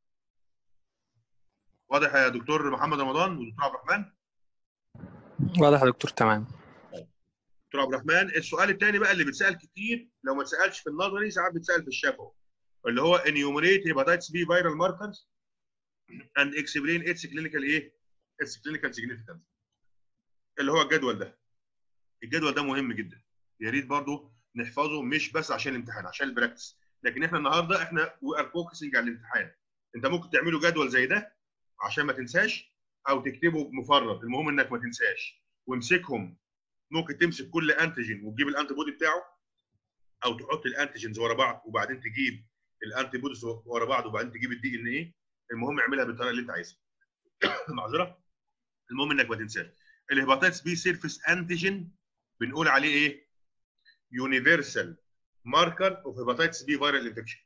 [SPEAKER 1] واضح يا دكتور محمد رمضان ودكتور عبد الرحمن
[SPEAKER 4] واضح يا دكتور تمام
[SPEAKER 1] دكتور عبد الرحمن السؤال الثاني بقى اللي بيتسال كتير لو ما اتسالش في النظري ساعات بيتسال في الشفوي اللي هو enumerate hepatitis B viral markers and explain its clinical ايه؟ its clinical significance اللي هو الجدول ده الجدول ده مهم جدا يا ريت برضه نحفظه مش بس عشان الامتحان عشان البراكتس لكن احنا النهارده احنا وي ار فوكسنج على الامتحان انت ممكن تعمله جدول زي ده عشان ما تنساش او تكتبه مفرد المهم انك ما تنساش وامسكهم ممكن تمسك كل انتيجين وتجيب الانتي بودي بتاعه او تحط الانتيجينز ورا بعض وبعدين تجيب الانتي بوديز ورا بعض وبعدين تجيب الدي ان ايه المهم اعملها بالطريقه اللي انت عايزها معذره المهم انك ما تنساش الهيباتيتس بي سيرفيس انتيجين بنقول عليه ايه يونيفرسال ماركر اوف هيباتيتس بي فيرال انفكشن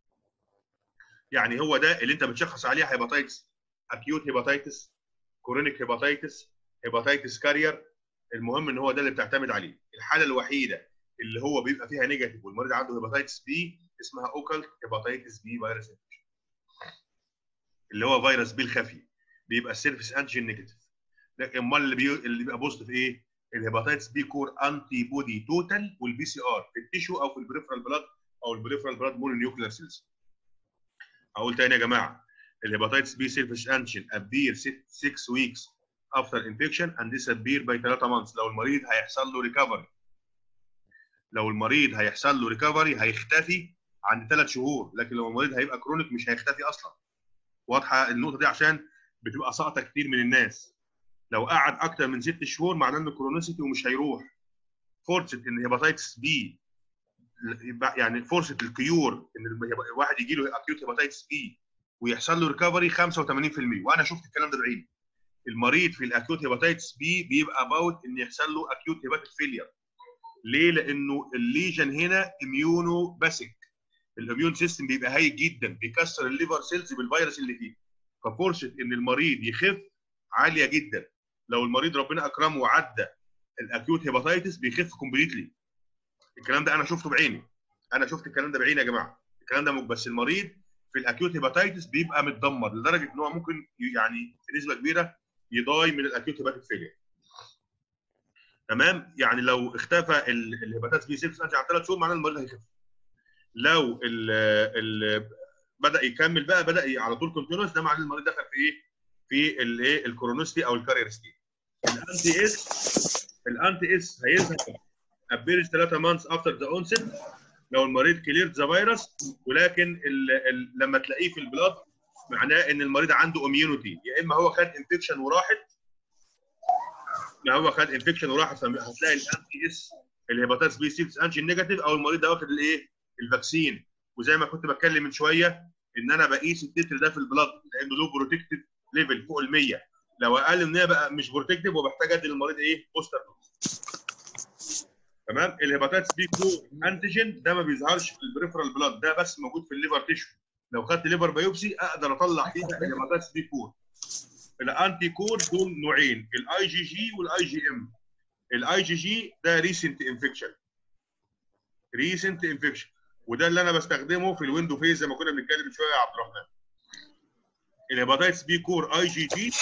[SPEAKER 1] يعني هو ده اللي انت بتشخص عليه هيباتيتس اكيوت هيباتيتس كورونيك هيباتيتس هيباتيتس كارير المهم ان هو ده اللي بتعتمد عليه الحاله الوحيده اللي هو بيبقى فيها نيجاتيف والمريض عنده هيباتيتس بي اسمها اوكالت هيباتيتس بي فيروس انفكشن اللي هو فيروس بي الخفي بيبقى السيرفيس انتيجين نيجاتيف لكن امال اللي بي... اللي بيبقى بوزيتيف ايه؟ الهيباتيتس بي كور انتي بودي توتال والبي سي ار في التيشو او في البريفرال بلاد او البريفرال بلاد مونو نيوكلير سيلز اقول تاني يا جماعه الهيباتيتس بي سيرفيس انتيجين ابير 6 ويكس افتر انفكشن اند disappear باي 3 مانثs لو المريض هيحصل له ريكفري لو المريض هيحصل له ريكفري هيختفي عند ثلاث شهور لكن لو المريض هيبقى كرونيك مش هيختفي اصلا واضحه النقطه دي عشان بتبقى ساقطه كتير من الناس لو قعد اكتر من ست شهور معناه انه كرونيسيتي ومش هيروح فرصه ان هيباتيتس بي يعني فرصه الكيور ان الواحد يجي له اكيوت هيباتيتس بي ويحصل له ريكفري 85% وانا شفت الكلام ده بعيني المريض في الاكيوت هيباتيتس بي بيبقى باوت ان يحصل له اكيوت هيباتيك فيلير ليه؟ لانه الليجن هنا اميونو باسك الاميون سيستم بيبقى هايل جدا بيكسر الليفر سيلز بالفيروس اللي فيه ففرصه ان المريض يخف عاليه جدا لو المريض ربنا اكرمه وعدى الاكيوت هيباتيتس بيخف كومبليتلي الكلام ده انا شفته بعيني انا شفت الكلام ده بعيني يا جماعه الكلام ده بس المريض في الاكيوت هيباتيتس بيبقى متدمر لدرجه ان هو ممكن يعني في نسبه كبيره يضاي من الاكيوت هيباتيك فيلير تمام يعني لو اختفى الهيباتيتس بي 6 على ثلاث شهور معناه المريض هيخف لو ال ال بدا يكمل بقى بدا على طول كونتينوس ده معناه المريض دخل في ايه في الايه الكورونوستي او الكارير ستيت الانتي اس الانتي اس هيظهر ابيرز 3 مانثs افتر ذا اونست لو المريض كليرد ذا فيروس ولكن ال ال لما تلاقيه في البلاد معناه ان المريض عنده اميونيتي يا اما هو خد انفكشن وراحت ما هو خد انفكشن وراحت هتلاقي الانتي اس الهيباتيتس بي 6 انجين نيجاتيف او المريض ده واخد الايه الفاكسين وزي ما كنت بتكلم من شويه ان انا بقيس التتر ده في البلاد لانه له بروتكتيف ليفل فوق ال 100 لو اقل من 100 بقى مش بروتكتيف وبحتاج ادي للمريض ايه بوستر تمام الهيباتيتس بي كو انتيجين ده ما بيظهرش في البريفرال بلاد ده بس موجود في الليفر تيشو لو خدت ليفر بايوبسي اقدر اطلع فيها الهيباتيتس بي كور الانتي كور دول نوعين الاي جي جي والاي جي ام الاي جي جي ده ريسنت انفكشن ريسنت انفكشن وده اللي انا بستخدمه في الويندو فيز زي ما كنا بنتكلم من شويه يا عبد الرحمن الهيباتيتس بي كور اي جي جي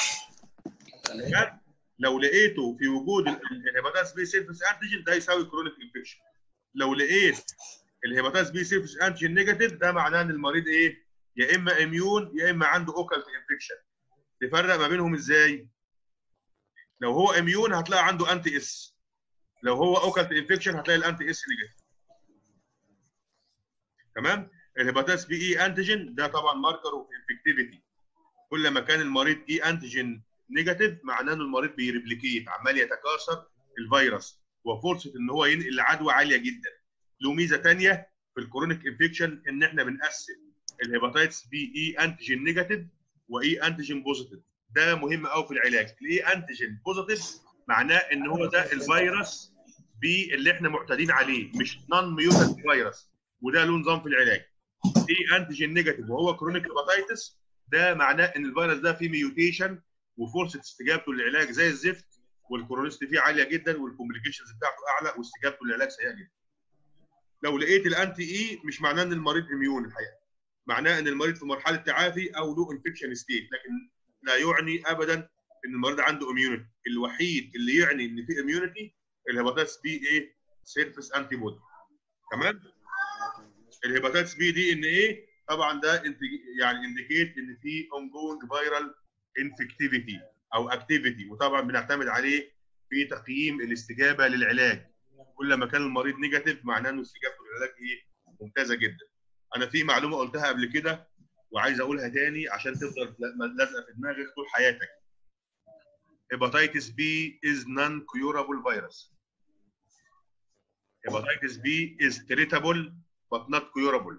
[SPEAKER 1] لو لقيته في وجود الهيباتيتس بي سيرفيس انتيجين ده يساوي كرونيك انفكشن لو لقيت الهيباتيتس بي سيرفيس انتيجين نيجاتيف ده معناه ان المريض ايه يا اما اميون يا اما عنده اوكالت انفكشن تفرق ما بينهم ازاي لو هو اميون هتلاقي عنده انتي اس لو هو اوكالت انفكشن هتلاقي الانتي اس نيجاتيف تمام الهيباتيتس بي اي انتيجين ده طبعا ماركر اوف انفكتيفيتي كل ما كان المريض اي انتيجين نيجاتيف معناه ان المريض بيريبليكيت عمال يتكاثر الفيروس وفرصه ان هو ينقل العدوى عاليه جدا له ميزه ثانيه في الكورونيك انفكشن ان احنا بنقسم الهيباتيتس بي اي انتيجين نيجاتيف واي انتيجين بوزيتيف ده مهم قوي في العلاج الاي انتيجين بوزيتيف معناه ان هو ده الفيروس بي اللي احنا معتادين عليه مش نون ميوتنت فيروس وده له نظام في العلاج اي انتيجين نيجاتيف وهو كرونيك هيباتيتس ده معناه ان الفيروس ده فيه ميوتيشن وفرصه استجابته للعلاج زي الزفت والكورونيستي فيه عاليه جدا والكومبليكيشنز بتاعته اعلى واستجابته للعلاج سيئه جدا. لو لقيت الانتي اي مش معناه ان المريض اميون الحقيقه. معناه ان المريض في مرحله تعافي او له انفكشن ستيت لكن لا يعني ابدا ان المريض عنده اميونيتي. الوحيد اللي يعني ان في اميونيتي الهيباتيتس بي ايه سيرفيس انتي بودي. تمام؟ الهيباتيتس بي دي ان ايه طبعا ده يعني انديكيت ان في اون جوينج فيرال انفكتيفيتي او اكتيفيتي وطبعا بنعتمد عليه في تقييم الاستجابه للعلاج كل ما كان المريض نيجاتيف معناه انه استجابته للعلاج ايه ممتازه جدا انا في معلومه قلتها قبل كده وعايز اقولها تاني عشان تفضل لازقه في دماغك طول حياتك hepatitis B is non-curable virus. Hepatitis B is treatable but not curable.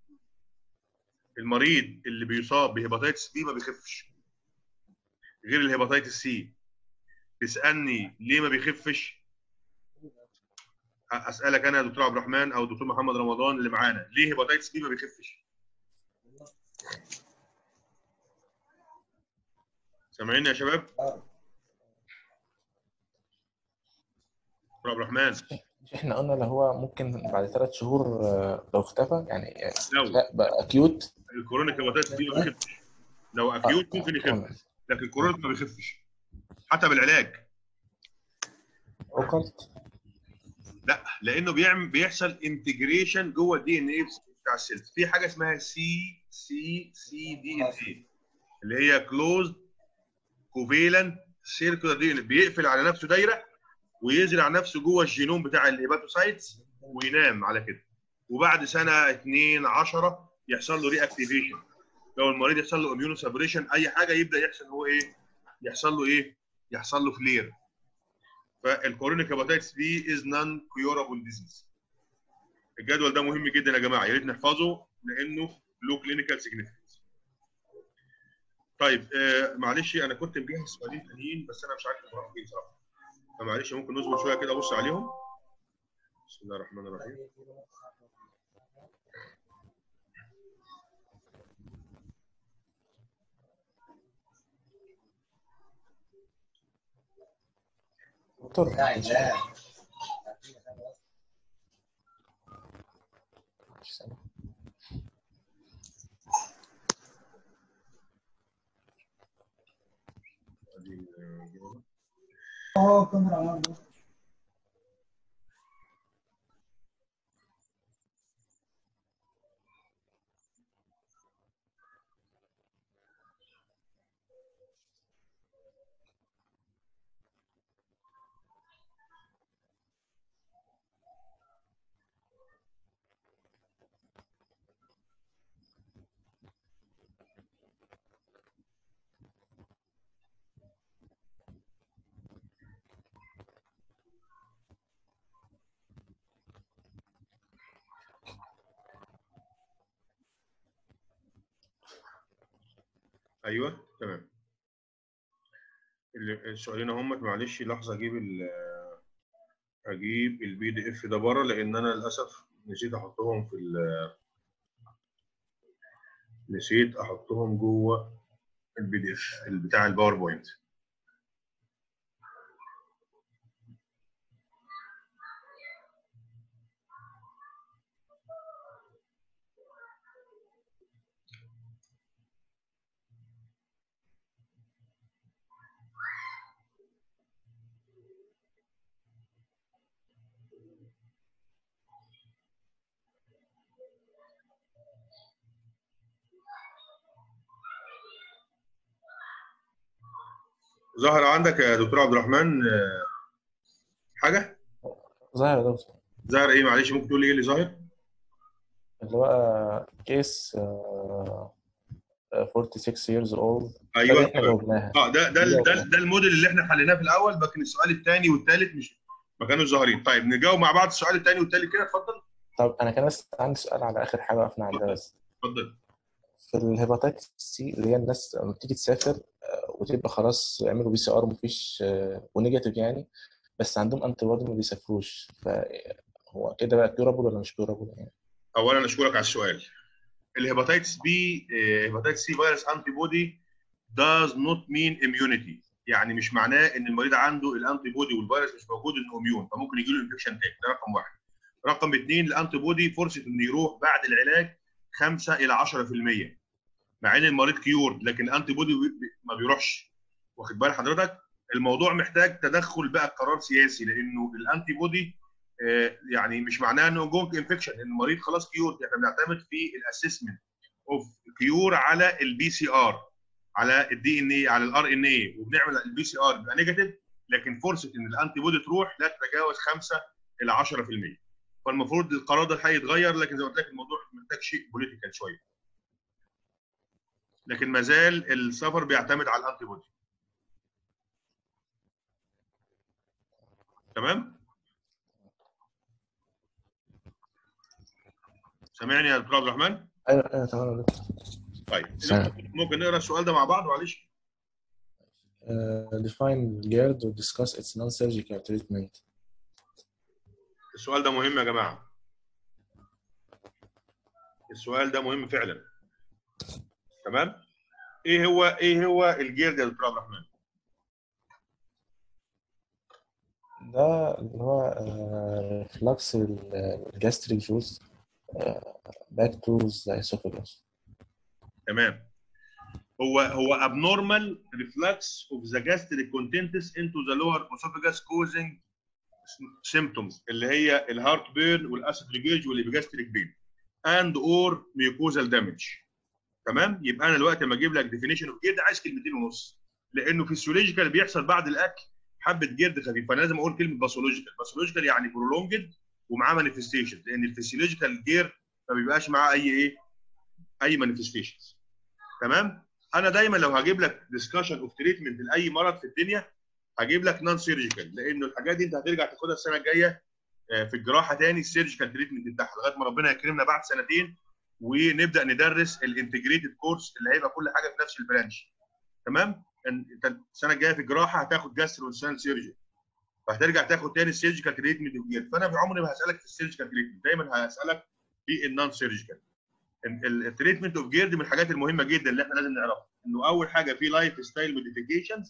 [SPEAKER 1] المريض اللي بيصاب بهيباتيتس بي ما بيخفش غير الهيباتيتس سي تسالني ليه ما بيخفش اسالك انا يا دكتور عبد الرحمن او دكتور محمد رمضان اللي معانا ليه هيباتيتس بي ما بيخفش سامعيني يا شباب دكتور عبد الرحمن
[SPEAKER 2] مش احنا قلنا اللي هو ممكن بعد ثلاث شهور آه، لو اختفى يعني
[SPEAKER 1] لو
[SPEAKER 2] لا بقى اكيوت
[SPEAKER 1] الكورونيك هيباتيتس بي ما بيخفش لو اكيوت ممكن يخف لكن الكورونيك ما بيخفش حتى بالعلاج
[SPEAKER 2] اوكلت
[SPEAKER 1] لا لانه بيعمل بيحصل انتجريشن جوه الدي ان ايه بتاع السيلز في حاجه اسمها سي سي سي دي ان ايه اللي هي كلوزد كوفيلنت سيركولار دي ان بيقفل على نفسه دايره ويزرع نفسه جوه الجينوم بتاع الهيباتوسايتس وينام على كده وبعد سنه 2 10 يحصل له ري اكتيفيشن لو المريض يحصل له اميونو سابريشن اي حاجه يبدا يحصل هو ايه يحصل له ايه يحصل له فلير فالكورونيك هيباتيتس بي از نون كيورابل ديزيز الجدول ده مهم جدا يا جماعه يا ريت نحفظه لانه له كلينيكال سيجنيفيكانس طيب آه معلش انا كنت مجهز سؤالين تانيين بس انا مش عارف هم فين صراحه فمعلش ممكن نصبر شويه كده ابص عليهم بسم الله الرحمن الرحيم
[SPEAKER 2] دكتور
[SPEAKER 1] ايوه تمام ال- السؤالين هم معلش لحظه اجيب ال اجيب البي دي اف ده بره لان انا للاسف نسيت احطهم في ال نسيت احطهم جوه البي دي اف بتاع الباوربوينت ظهر عندك يا دكتور عبد الرحمن آه، حاجه
[SPEAKER 2] ظاهر يا دكتور
[SPEAKER 1] ظهر ايه معلش ممكن تقول لي ايه اللي ظاهر
[SPEAKER 2] اللي هو كيس 46 years old
[SPEAKER 1] ايوه
[SPEAKER 2] احنا جاوبناها
[SPEAKER 1] اه ده ده ده, ده الموديل اللي احنا حليناه في الاول لكن السؤال الثاني والثالث مش ما كانوش ظاهرين طيب نجاوب مع بعض السؤال الثاني والثالث كده اتفضل
[SPEAKER 2] طب انا كان بس عندي سؤال على اخر حاجه وقفنا عندها بس
[SPEAKER 1] اتفضل
[SPEAKER 2] في الهيباتيتس سي اللي هي الناس لما بتيجي تسافر آه، وتبقى خلاص عملوا بي سي ار مفيش آه، ونيجاتيف يعني بس عندهم انتي بودي ما بيسافروش فهو كده بقى كيورابل ولا مش كيورابل يعني
[SPEAKER 1] اولا اشكرك على السؤال الهيباتيتس بي هيباتيتس سي فيروس انتي بودي does not mean immunity يعني مش معناه ان المريض عنده الانتي بودي والفيروس مش موجود انه اميون فممكن يجي له انفكشن تاني ده رقم واحد رقم اثنين الانتي بودي فرصه انه يروح بعد العلاج 5 الى 10% مع ان المريض كيورد لكن الانتي بودي ما بيروحش واخد بال حضرتك الموضوع محتاج تدخل بقى قرار سياسي لانه الانتي بودي آه، يعني مش معناه انه جونك انفكشن ان المريض خلاص كيور احنا بنعتمد في الاسسمنت اوف كيور على البي سي ار على الدي ان اي على الار ان اي وبنعمل البي سي ار بيبقى نيجاتيف لكن فرصه ان الانتي بودي تروح لا تتجاوز 5 الى 10% فالمفروض القرار ده هيتغير لكن زي ما قلت لك الموضوع محتاج شيء بوليتيكال شويه لكن ما زال السفر بيعتمد على الانتي بودي تمام سامعني يا دكتور عبد الرحمن
[SPEAKER 2] ايوه ايوه تمام يا دكتور.
[SPEAKER 1] طيب
[SPEAKER 2] سامع.
[SPEAKER 1] ممكن نقرا السؤال ده مع بعض معلش
[SPEAKER 2] Uh, define GERD or discuss its non-surgical treatment.
[SPEAKER 1] السؤال ده مهم يا جماعه السؤال ده مهم فعلا تمام ايه هو ايه هو الجيرد يا دكتور عبد الرحمن
[SPEAKER 2] ده اللي هو فلكس الجاستريك جوز باك تو ذا esophagus.
[SPEAKER 1] تمام هو هو abnormal reflux of the gastric contents into the lower esophagus causing symptoms اللي هي الهارت بيرن والاسيد ريجيج والابيجاستريك بين and or mucosal damage تمام يبقى انا دلوقتي لما اجيب لك definition of جلد عايز كلمتين ونص لانه فيسيولوجيكال بيحصل بعد الاكل حبه جلد خفيف فانا لازم اقول كلمه باثولوجيكال باثولوجيكال يعني prolonged ومعاه مانيفستيشن لان الفيسيولوجيكال جير ما بيبقاش معاه اي ايه اي مانيفستيشنز تمام انا دايما لو هجيب لك ديسكشن اوف تريتمنت لاي مرض في الدنيا هجيب لك نون سيرجيكال لانه الحاجات دي انت هترجع تاخدها السنه الجايه آه، في الجراحه تاني السيرجيكال تريتمنت بتاعها لغايه ما ربنا يكرمنا بعد سنتين ونبدا ندرس الانتجريتد كورس اللي هيبقى كل حاجه في نفس البرانش تمام انت السنه الجايه في الجراحه هتاخد جاسترو سيرجي فهترجع تاخد تاني السيرجيكال تريتمنت الجلد فانا في عمري ما هسالك في السيرجيكال تريتمنت دايما هسالك في النون سيرجيكال التريتمنت اوف جيرد من الحاجات المهمه جدا اللي احنا لازم نعرفها انه اول حاجه في لايف ستايل موديفيكيشنز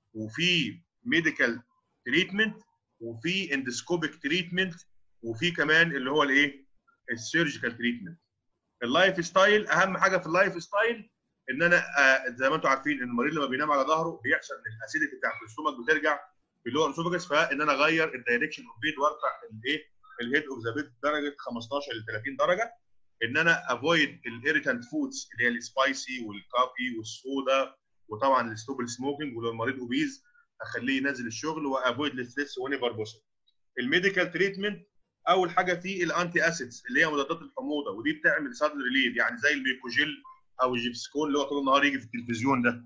[SPEAKER 1] وفي ميديكال تريتمنت وفي اندسكوبيك تريتمنت وفي كمان اللي هو الايه السيرجيكال تريتمنت اللايف ستايل اهم حاجه في اللايف ستايل ان انا آه، زي ما انتم عارفين ان المريض لما بينام على ظهره بيحصل ان الاسيديتي بتاعت الاستومك بترجع في اللور اسوفاجس فان انا اغير الدايركشن اوف بيد وارفع الايه الهيد اوف ذا بيد درجه 15 ل 30 درجه ان انا افويد الاريتانت فودز اللي هي السبايسي والكافي والصودا وطبعا الستوب سموكينج ولو المريض اوبيز اخليه ينزل الشغل وافويد الستريس ونيفر بوسل الميديكال تريتمنت اول حاجه فيه الانتي اسيدز اللي هي مضادات الحموضه ودي بتعمل سادل ريليف يعني زي الميكوجيل او الجيبسكون اللي هو طول النهار يجي في التلفزيون ده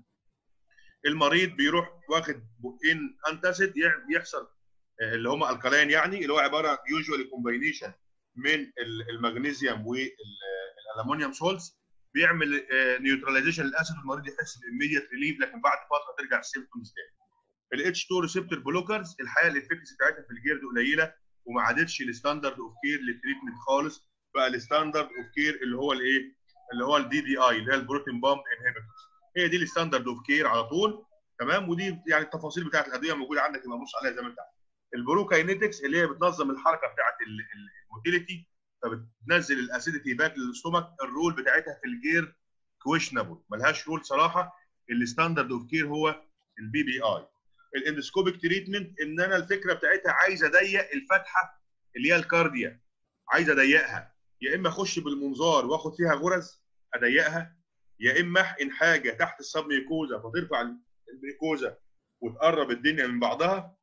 [SPEAKER 1] المريض بيروح واخد بقين انتاسيد يحصل آه، اللي هم الكالين يعني اللي هو عباره عن يوجوالي كومباينيشن من ال- المغنيسيوم والالومنيوم سولتس بيعمل نيوتراليزيشن للاسيد والمريض يحس باميديت ريليف لكن بعد فتره ترجع السيمبتومز تاني. الاتش 2 ريسبتور بلوكرز الحقيقه الافكتس بتاعتها في الجيرد قليله وما عادتش الستاندرد اوف كير للتريتمنت خالص بقى الستاندرد اوف كير اللي هو الايه؟ اللي هو الدي دي اي اللي هي البروتين بامب انهبيتورز هي دي الستاندرد اوف كير على طول تمام ودي يعني التفاصيل بتاعت الادويه موجوده عندك يبقى بص عليها زي ما انت عايز. البروكاينيتكس اللي هي بتنظم الحركه بتاعت ال- ال- الموتيليتي فبتنزل الاسيديتي باك للاستومك الرول بتاعتها في الجير كويشنبل ملهاش رول صراحه الستاندرد اوف كير هو البي بي اي الاندسكوبيك تريتمنت ان انا الفكره بتاعتها عايز اضيق الفتحه اللي هي الكارديا عايز اضيقها يا اما اخش بالمنظار واخد فيها غرز اضيقها يا اما احقن حاجه تحت السب ميكوزا فترفع الميكوزا وتقرب الدنيا من بعضها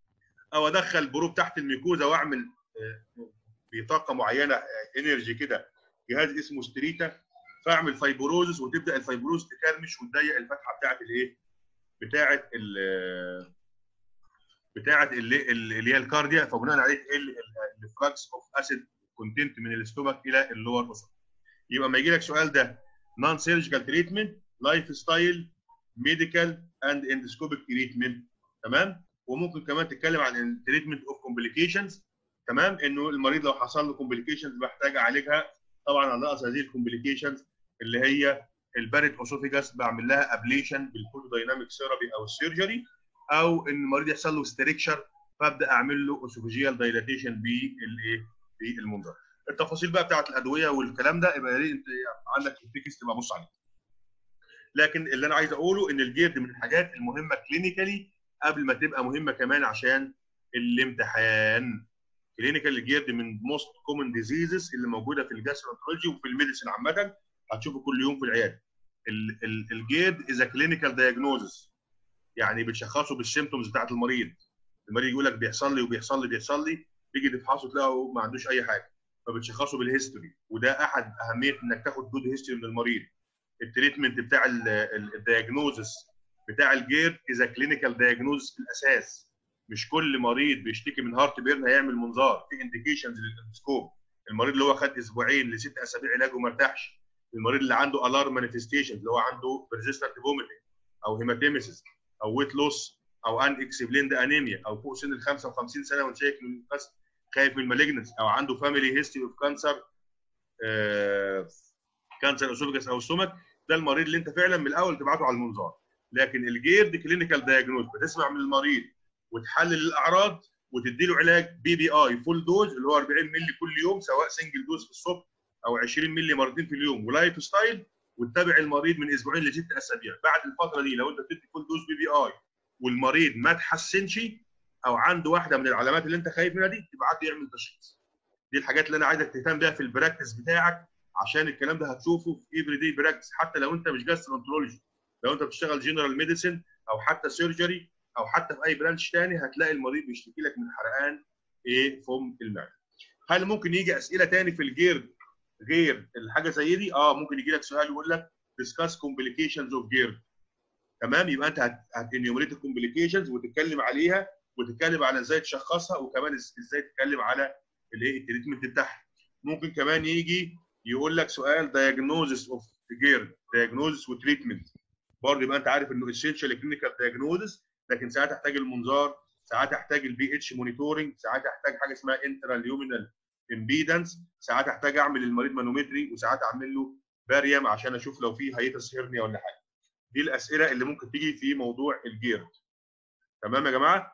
[SPEAKER 1] او ادخل بروب تحت الميكوزا واعمل آه، بطاقه معينه انرجي كده جهاز اسمه ستريتا فاعمل فايبروزس وتبدا الفايبروز تكرمش وتضيق الفتحه بتاعه الايه؟ بتاعه ال بتاعه اللي اللي هي الكارديا فبناء عليه تقل الفلكس اوف اسيد كونتنت من الاستومك الى اللور اوسط يبقى ما يجي لك سؤال ده نون سيرجيكال تريتمنت لايف ستايل ميديكال اند اندسكوبيك تريتمنت تمام وممكن كمان تتكلم عن تريتمنت اوف كومبليكيشنز تمام انه المريض لو حصل له كومبليكيشنز محتاج اعالجها طبعا على نقص هذه الكومبليكيشنز اللي هي البارت اوسوفيجاس بعمل لها ابليشن بالفوتودايناميك ثيرابي او السيرجري او ان المريض يحصل له ستريكشر فابدا اعمل له اوسوفيجيال دايلاتيشن بالايه بالمنظار التفاصيل بقى بتاعت الادويه والكلام ده يبقى يا ريت انت عندك التكست تبقى بص عليه لكن اللي انا عايز اقوله ان الجيرد من الحاجات المهمه كلينيكالي قبل ما تبقى مهمه كمان عشان الامتحان كلينيكال جيرد من موست كومن ديزيزز اللي موجوده في الجاسترونتولوجي وفي الميديسن عامه هتشوفه كل يوم في العياده الجيرد از كلينيكال دايجنوزس يعني بتشخصه بالسيمتومز بتاعت المريض المريض يقول لك بيحصل لي وبيحصل لي بيحصل لي تيجي تفحصه تلاقيه ما عندوش اي حاجه فبتشخصه بالهيستوري وده احد اهميه انك تاخد جود هيستوري من المريض التريتمنت بتاع الدايجنوزس بتاع الجير اذا كلينيكال دايجنوزس في الاساس مش كل مريض بيشتكي من هارت بيرن هيعمل منظار في انديكيشنز للاندسكوب المريض اللي هو خد اسبوعين لست اسابيع علاج وما ارتاحش المريض اللي عنده الارم مانيفستيشن اللي هو عنده بيرزيستنت فوميتنج او هيماتيميسيس او ويت لوس او ان اكسبليند انيميا او فوق سن ال 55 سنه وانت شايف من بس خايف من المالجنس او عنده فاميلي هيستوري اوف كانسر كانسر اسوفجس او ستومك ده المريض اللي انت فعلا من الاول تبعته على المنظار لكن الجيرد كلينيكال دايجنوز بتسمع من المريض وتحلل الاعراض وتدي له علاج بي بي اي فول دوز اللي هو 40 مللي كل يوم سواء سنجل دوز في الصبح او 20 مللي مرتين في اليوم ولايف ستايل وتتابع المريض من اسبوعين لست اسابيع بعد الفتره دي لو انت بتدي فول دوز بي بي اي والمريض ما تحسنش او عنده واحده من العلامات اللي انت خايف منها دي تبعته يعمل تشخيص دي الحاجات اللي انا عايزك تهتم بيها في البراكتس بتاعك عشان الكلام ده هتشوفه في افري داي براكتس حتى لو انت مش جاسترونتولوجي لو انت بتشتغل جنرال ميديسن او حتى سيرجري او حتى في اي برانش ثاني هتلاقي المريض بيشتكي لك من حرقان ايه فم المعده هل ممكن يجي اسئله ثاني في الجيرد غير الحاجه زي دي اه ممكن يجي لك سؤال يقول لك discuss complications of GERD تمام يبقى انت هتنيومريت الكومبليكيشنز وتتكلم عليها وتتكلم على ازاي تشخصها وكمان ازاي تتكلم على الايه التريتمنت بتاعها ممكن كمان يجي يقول لك سؤال diagnosis of GERD diagnosis وتريتمنت برضه يبقى انت عارف انه essential clinical diagnosis لكن ساعات احتاج المنظار ساعات احتاج البي اتش مونيتورنج ساعات احتاج حاجه اسمها انتراليومينال امبيدنس ساعات احتاج اعمل للمريض مانومتري وساعات اعمل له باريم عشان اشوف لو في هيتس هيرنيا ولا حاجه دي الاسئله اللي ممكن تيجي في موضوع الجيرد تمام يا جماعه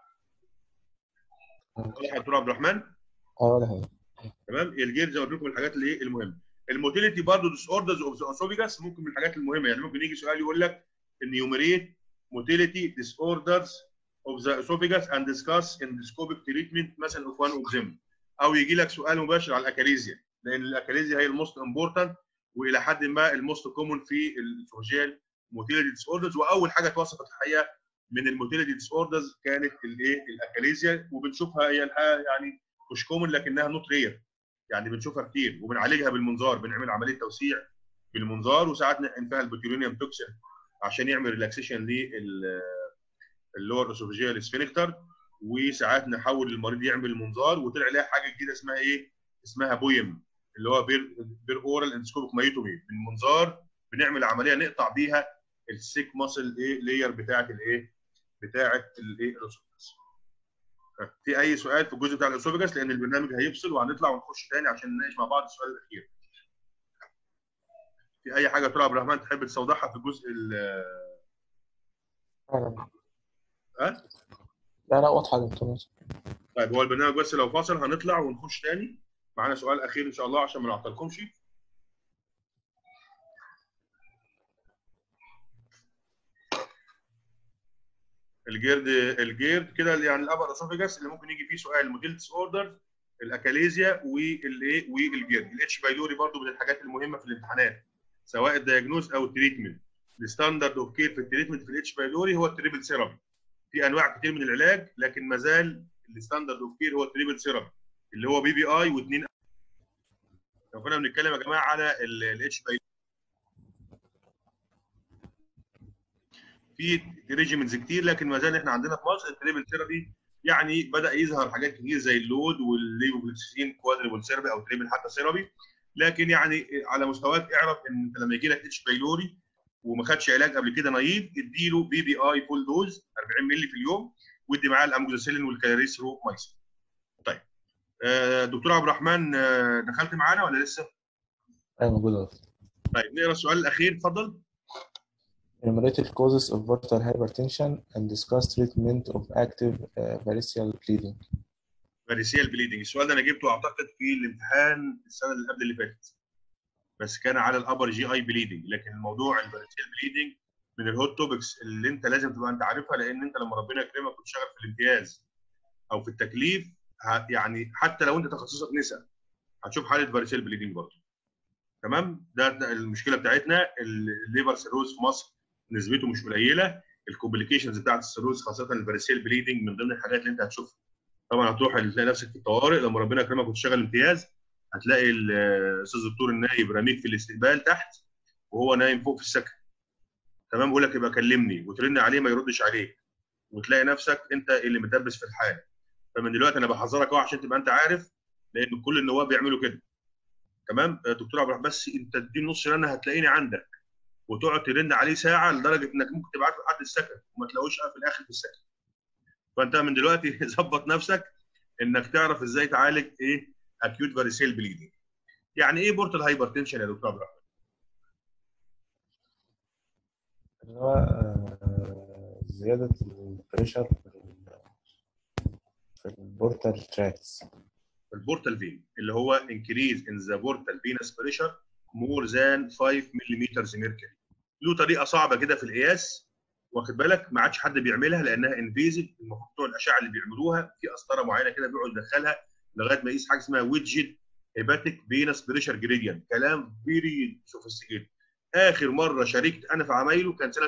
[SPEAKER 1] واضح يا دكتور عبد الرحمن
[SPEAKER 2] اه ده حقيقي
[SPEAKER 1] تمام الجيرد زي ما قلت لكم الحاجات اللي ايه المهمه الموتيليتي برضه ديس اوردرز اوف ذا اسوفيجاس ممكن من الحاجات المهمه يعني ممكن يجي سؤال يقول لك انيوميريت موتيليتي ديس اوردرز of the esophagus and discuss endoscopic treatment مثلا of one of them او يجي لك سؤال مباشر على الاكاليزيا لان الاكاليزيا هي الموست امبورتنت والى حد ما الموست كومون في الاسوفاجيال موتيليتي ديس اوردرز واول حاجه اتوصفت الحقيقه من الموتيليتي ديس اوردرز كانت الايه الاكاليزيا وبنشوفها هي الحقيقه يعني مش كومون لكنها نوت رير يعني بنشوفها كتير وبنعالجها بالمنظار بنعمل عمليه توسيع بالمنظار وساعات نحقن فيها البوتيولينيوم توكسين عشان يعمل ريلاكسيشن لل اللور اسوفيجيال سفينكتر وساعات نحول المريض يعمل المنظار وطلع لها حاجه جديده اسمها ايه؟ اسمها بويم اللي هو بير بير اورال اندسكوبيك مايوتومي بالمنظار بنعمل عمليه نقطع بيها السيك ماسل ايه لاير بتاعه الايه؟ بتاعه الايه؟ الاسوفيجاس. في اي سؤال في الجزء بتاع الاسوفيجاس لان البرنامج هيفصل وهنطلع ونخش تاني عشان نناقش مع بعض السؤال الاخير. في اي حاجه ترى عبد الرحمن تحب تصوضحها في الجزء ها؟
[SPEAKER 2] لا لا واضحه يا دكتور
[SPEAKER 1] طيب هو البرنامج بس لو فاصل هنطلع ونخش تاني معانا سؤال اخير ان شاء الله عشان ما نعطلكمش الجيرد الجيرد كده يعني الابر اسوفيجاس اللي ممكن يجي فيه سؤال موديلتس اوردر الاكاليزيا والايه والجيرد الاتش بايلوري برضو من الحاجات المهمه في الامتحانات سواء الدياجنوز او التريتمنت الستاندرد اوف كير في التريتمنت في الاتش بايلوري هو التريبل سيرابي في انواع كتير من العلاج لكن ما زال الستاندرد اوف كير هو التريبل سيرابي اللي هو بي بي اي واثنين لو كنا بنتكلم يا جماعه على الاتش باي في ريجيمنتس كتير لكن ما زال احنا عندنا في مصر التريبل ثيرابي يعني بدا يظهر حاجات كتير زي اللود والليفوجليسين كوادريبل ثيرابي او تريبل حتى ثيرابي لكن يعني على مستواك اعرف ان انت لما يجي لك اتش بايلوري وما خدش علاج قبل كده نايف اديله بي بي اي فول دوز 40 مللي في اليوم وادي معاه الاموكسيسيلين والكالوريثرو مايسين. طيب آه، دكتور عبد الرحمن آه، دخلت معانا ولا لسه؟
[SPEAKER 2] أيوة موجودة
[SPEAKER 1] طيب نقرا السؤال الاخير اتفضل.
[SPEAKER 2] Enumerate the causes of portal hypertension and discuss treatment of active uh, variceal bleeding.
[SPEAKER 1] فاريسيال بليدنج السؤال ده انا جبته اعتقد في الامتحان السنه اللي قبل اللي فاتت بس كان على الابر جي اي بليدنج لكن الموضوع الفاريسيال بليدنج من الهوت توبكس اللي انت لازم تبقى انت عارفها لان انت لما ربنا يكرمك وتشتغل في الامتياز او في التكليف ه- يعني حتى لو انت تخصصك نساء هتشوف حاله فاريسيال بليدنج برضه تمام ده, ده المشكله بتاعتنا الليفر سيروز في مصر نسبته مش قليله الكومبليكيشنز بتاعت السيروز خاصه الفاريسيال بليدنج من ضمن الحاجات اللي انت هتشوفها طبعا هتروح تلاقي نفسك في الطوارئ لما ربنا يكرمك وتشتغل امتياز هتلاقي الاستاذ الدكتور النايب راميك في الاستقبال تحت وهو نايم فوق في السكن تمام يقول لك يبقى كلمني وترن عليه ما يردش عليك وتلاقي نفسك انت اللي متدبس في الحاله فمن دلوقتي انا بحذرك اهو عشان تبقى انت عارف لان كل النواب بيعملوا كده تمام آه، دكتور عبد الرحمن بس انت اديني نص رنه هتلاقيني عندك وتقعد ترن عليه ساعه لدرجه انك ممكن تبعت له لحد السكن وما تلاقوش في الاخر في السكن فانت من دلوقتي ظبط نفسك انك تعرف ازاي تعالج ايه اكيوت فاريسيل بليدنج يعني ايه بورتال هايبرتنشن يا دكتور عبد الرحمن
[SPEAKER 2] اللي هو آه، زيادة البريشر في ال- في البورتال تراكس
[SPEAKER 1] البورتال فين اللي هو increase in the portal venous pressure more than 5 ملم mercury له طريقه صعبه كده في القياس واخد بالك ما عادش حد بيعملها لانها انفيزيف المفروض بتوع الاشعه اللي بيعملوها في قسطره معينه كده بيقعد يدخلها لغايه ما يقيس حاجه اسمها ويدجت هيباتيك فينس بريشر جريديان كلام فيري سوفيستيكيتد اخر مره شاركت انا في عمايله كان سنه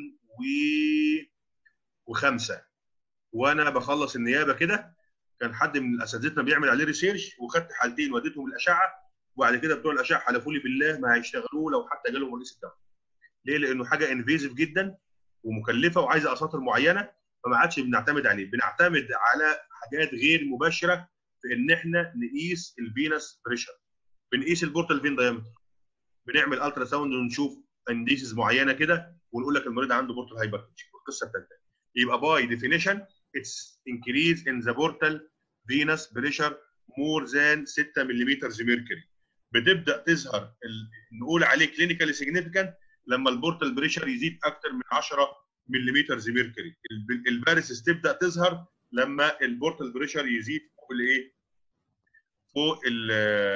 [SPEAKER 1] 2005 وانا بخلص النيابه كده كان حد من اساتذتنا بيعمل عليه ريسيرش وخدت حالتين وديتهم الاشعه وبعد كده بتوع الاشعه حلفوا لي بالله ما هيشتغلوه لو حتى جالهم رئيس الدوله. ليه؟ لانه حاجه انفيزيف جدا ومكلفه وعايزه اساطر معينه فما عادش بنعتمد عليه، بنعتمد على حاجات غير مباشره في ان احنا نقيس الفينس بريشر. بنقيس البورتال فين دايمتر. بنعمل الترا ساوند ونشوف انديسز معينه كده ونقول لك المريض عنده بورتال هايبرتنشن والقصه بتنتهي. يبقى باي ديفينيشن اتس increase in the portal venous pressure more than 6 ملم mercury بتبدا تظهر ال... نقول عليه كلينيكالي سيجنيفيكانت لما البورتال بريشر يزيد اكتر من 10 ملم mercury الب- الفارسز تبدا تظهر لما البورتال بريشر يزيد فوق الايه؟ فوق ال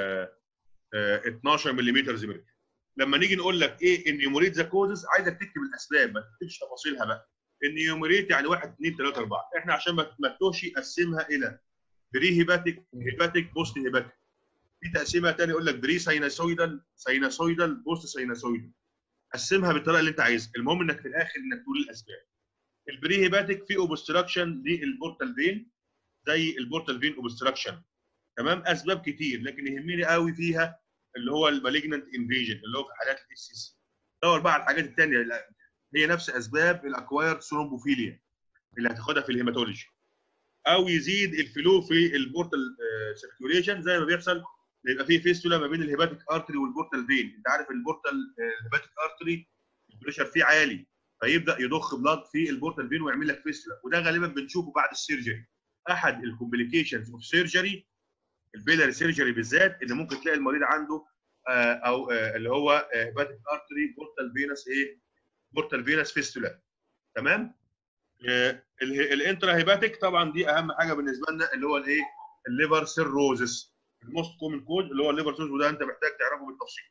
[SPEAKER 1] آه، 12 ملم mercury لما نيجي نقول لك ايه انيومريت ذا كوزز عايزك تكتب الاسباب ما تكتبش تفاصيلها بقى النيومريت يعني 1 2 3 4 احنا عشان ما ما تتوهش قسمها الى بري هيباتيك هيباتيك بوست هيباتيك في تقسيمه ثانيه يقول لك بري سايناسويدال سايناسويدال بوست سايناسويدال قسمها بالطريقه اللي انت عايزها المهم انك في الاخر انك تقول الاسباب البري هيباتيك في اوبستراكشن للبورتال فين زي البورتال فين اوبستراكشن تمام اسباب كتير لكن يهمني قوي فيها اللي هو المالجنت انفيجن اللي هو في حالات الاس سي سي دور بقى على الحاجات الثانيه هي نفس اسباب الاكوايرد ثرومبوفيليا اللي هتاخدها في الهيماتولوجي او يزيد الفلو في البورتال سيركيوليشن زي ما بيحصل يبقى في فيستولا ما بين الهيباتيك ارتري والبورتال فين انت عارف البورتال الهيباتيك ارتري البريشر فيه عالي فيبدا يضخ بلاد في البورتال فين ويعمل لك فيستولا وده غالبا بنشوفه بعد السيرجري احد الكومبليكيشنز اوف سيرجري البيلاري سيرجري بالذات ان ممكن تلاقي المريض عنده آه، او آه، اللي هو هيباتيك ارتري بورتال فينس ايه بورتال فينس فيستولا تمام آه، اله- الانترا هيباتيك طبعا دي اهم حاجه بالنسبه لنا اللي هو الايه الليفر سيروزس الموست كومن كود اللي هو الليفر سيروز وده انت محتاج تعرفه بالتفصيل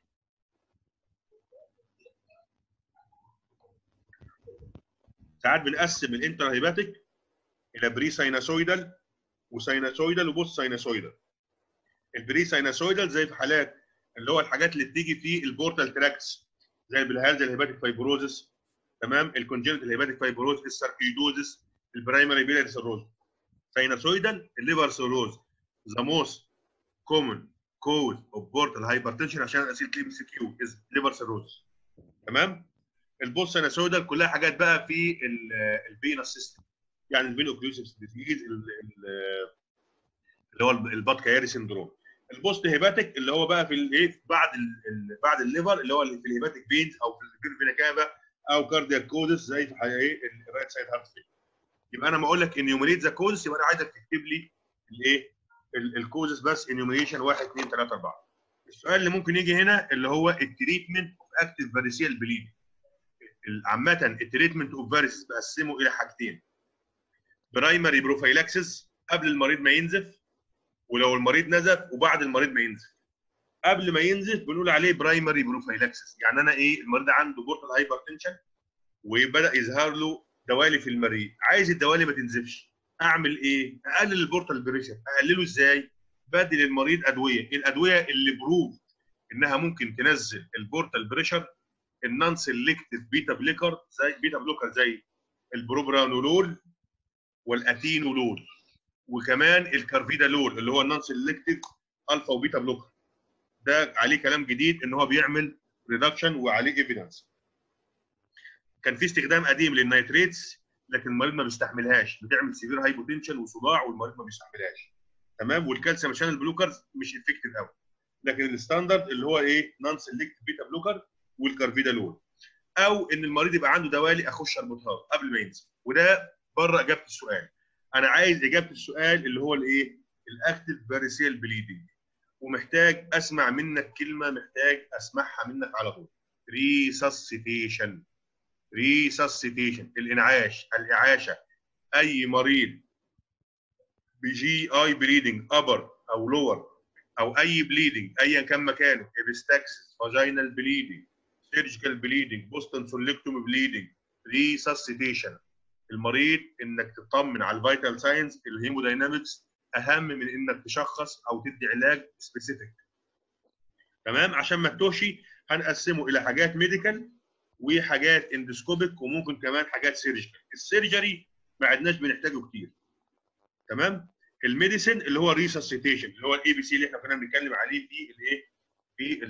[SPEAKER 1] ساعات بنقسم الانترا هيباتيك الى بري سايناسويدال وسايناسويدال وبوست سايناسويدال البري سايناسويدال زي في حالات اللي هو الحاجات اللي بتيجي في البورتال تراكتس زي بالهالز الهيباتيك فايبروزس تمام الكونجنت الهيباتيك فايبروز الساركيدوزس البرايمري بيلاري سيروز سايناسويدال الليفر سيروز ذا موست كومن كوز اوف بورتال هايبرتنشن عشان اسئله الام سي كيو از ليفر سيروز تمام البوست سيناسودال كلها حاجات بقى في الفينس سيستم يعني الفين اوكلوسيف ديزيز اللي هو البات كياري سندروم البوست هيباتيك اللي هو بقى في الايه بعد ال بعد الليفر اللي هو في الهيباتيك فينز او في الفينا كافا او كاردياك كودس زي في ايه الرايت سايد هارت فيل يبقى انا ما اقول لك انيوميريت ذا كوزس يبقى انا عايزك تكتب لي الايه الكوزس بس انيوميريشن 1 2 3 4 السؤال اللي ممكن يجي هنا اللي هو التريتمنت اوف اكتيف فاريسيال بليدنج عامه التريتمنت اوف فاريسز بقسمه الى حاجتين برايمري بروفايلاكسس قبل المريض ما ينزف ولو المريض نزف وبعد المريض ما ينزف قبل ما ينزف بنقول عليه برايمري بروفايلاكسس يعني انا ايه المريض ده عنده بورتال هايبرتنشن وبدا يظهر له دوالي في المريء عايز الدوالي ما تنزفش اعمل ايه اقلل البورتال بريشر اقلله ازاي بدل المريض ادويه الادويه اللي بروف انها ممكن تنزل البورتال بريشر النون سيلكتيف بيتا بليكر زي بيتا بلوكر زي البروبرانولول والاتينولول وكمان الكارفيدالول اللي هو النون سيلكتيف الفا وبيتا بلوكر ده عليه كلام جديد ان هو بيعمل ريدكشن وعليه ايفيدنس كان في استخدام قديم للنيتريتس لكن المريض ما بيستحملهاش بتعمل سيفير هايبوتنشن وصداع والمريض ما بيستحملهاش تمام والكالسيوم عشان البلوكرز مش افكتيف قوي لكن الستاندرد اللي هو ايه نون سيلكتيف بيتا بلوكر والكارفيدالول او ان المريض يبقى عنده دوالي اخش اربطها له قبل ما ينزل وده بره اجابه السؤال انا عايز اجابه السؤال اللي هو الايه الاكتيف فاريسيال بليدنج ومحتاج اسمع منك كلمه محتاج اسمعها منك على طول ريسسيتيشن ريسسيتيشن الانعاش الاعاشه اي مريض بجي اي بليدنج ابر او لور او اي بليدنج ايا كان مكانه ابستاكسس فاجينال بليدنج سيرجيكال بليدنج بوستن سوليكتوم بليدنج ريسسيتيشن المريض انك تطمن على الفيتال ساينس الهيموداينامكس اهم من انك تشخص او تدي علاج سبيسيفيك تمام عشان ما تتوهش هنقسمه الى حاجات ميديكال وحاجات اندسكوبيك وممكن كمان حاجات سيرجيكال السيرجري ما عدناش بنحتاجه كتير تمام الميديسن اللي هو الريسسيتيشن اللي هو الاي بي سي اللي احنا كنا بنتكلم عليه في الايه في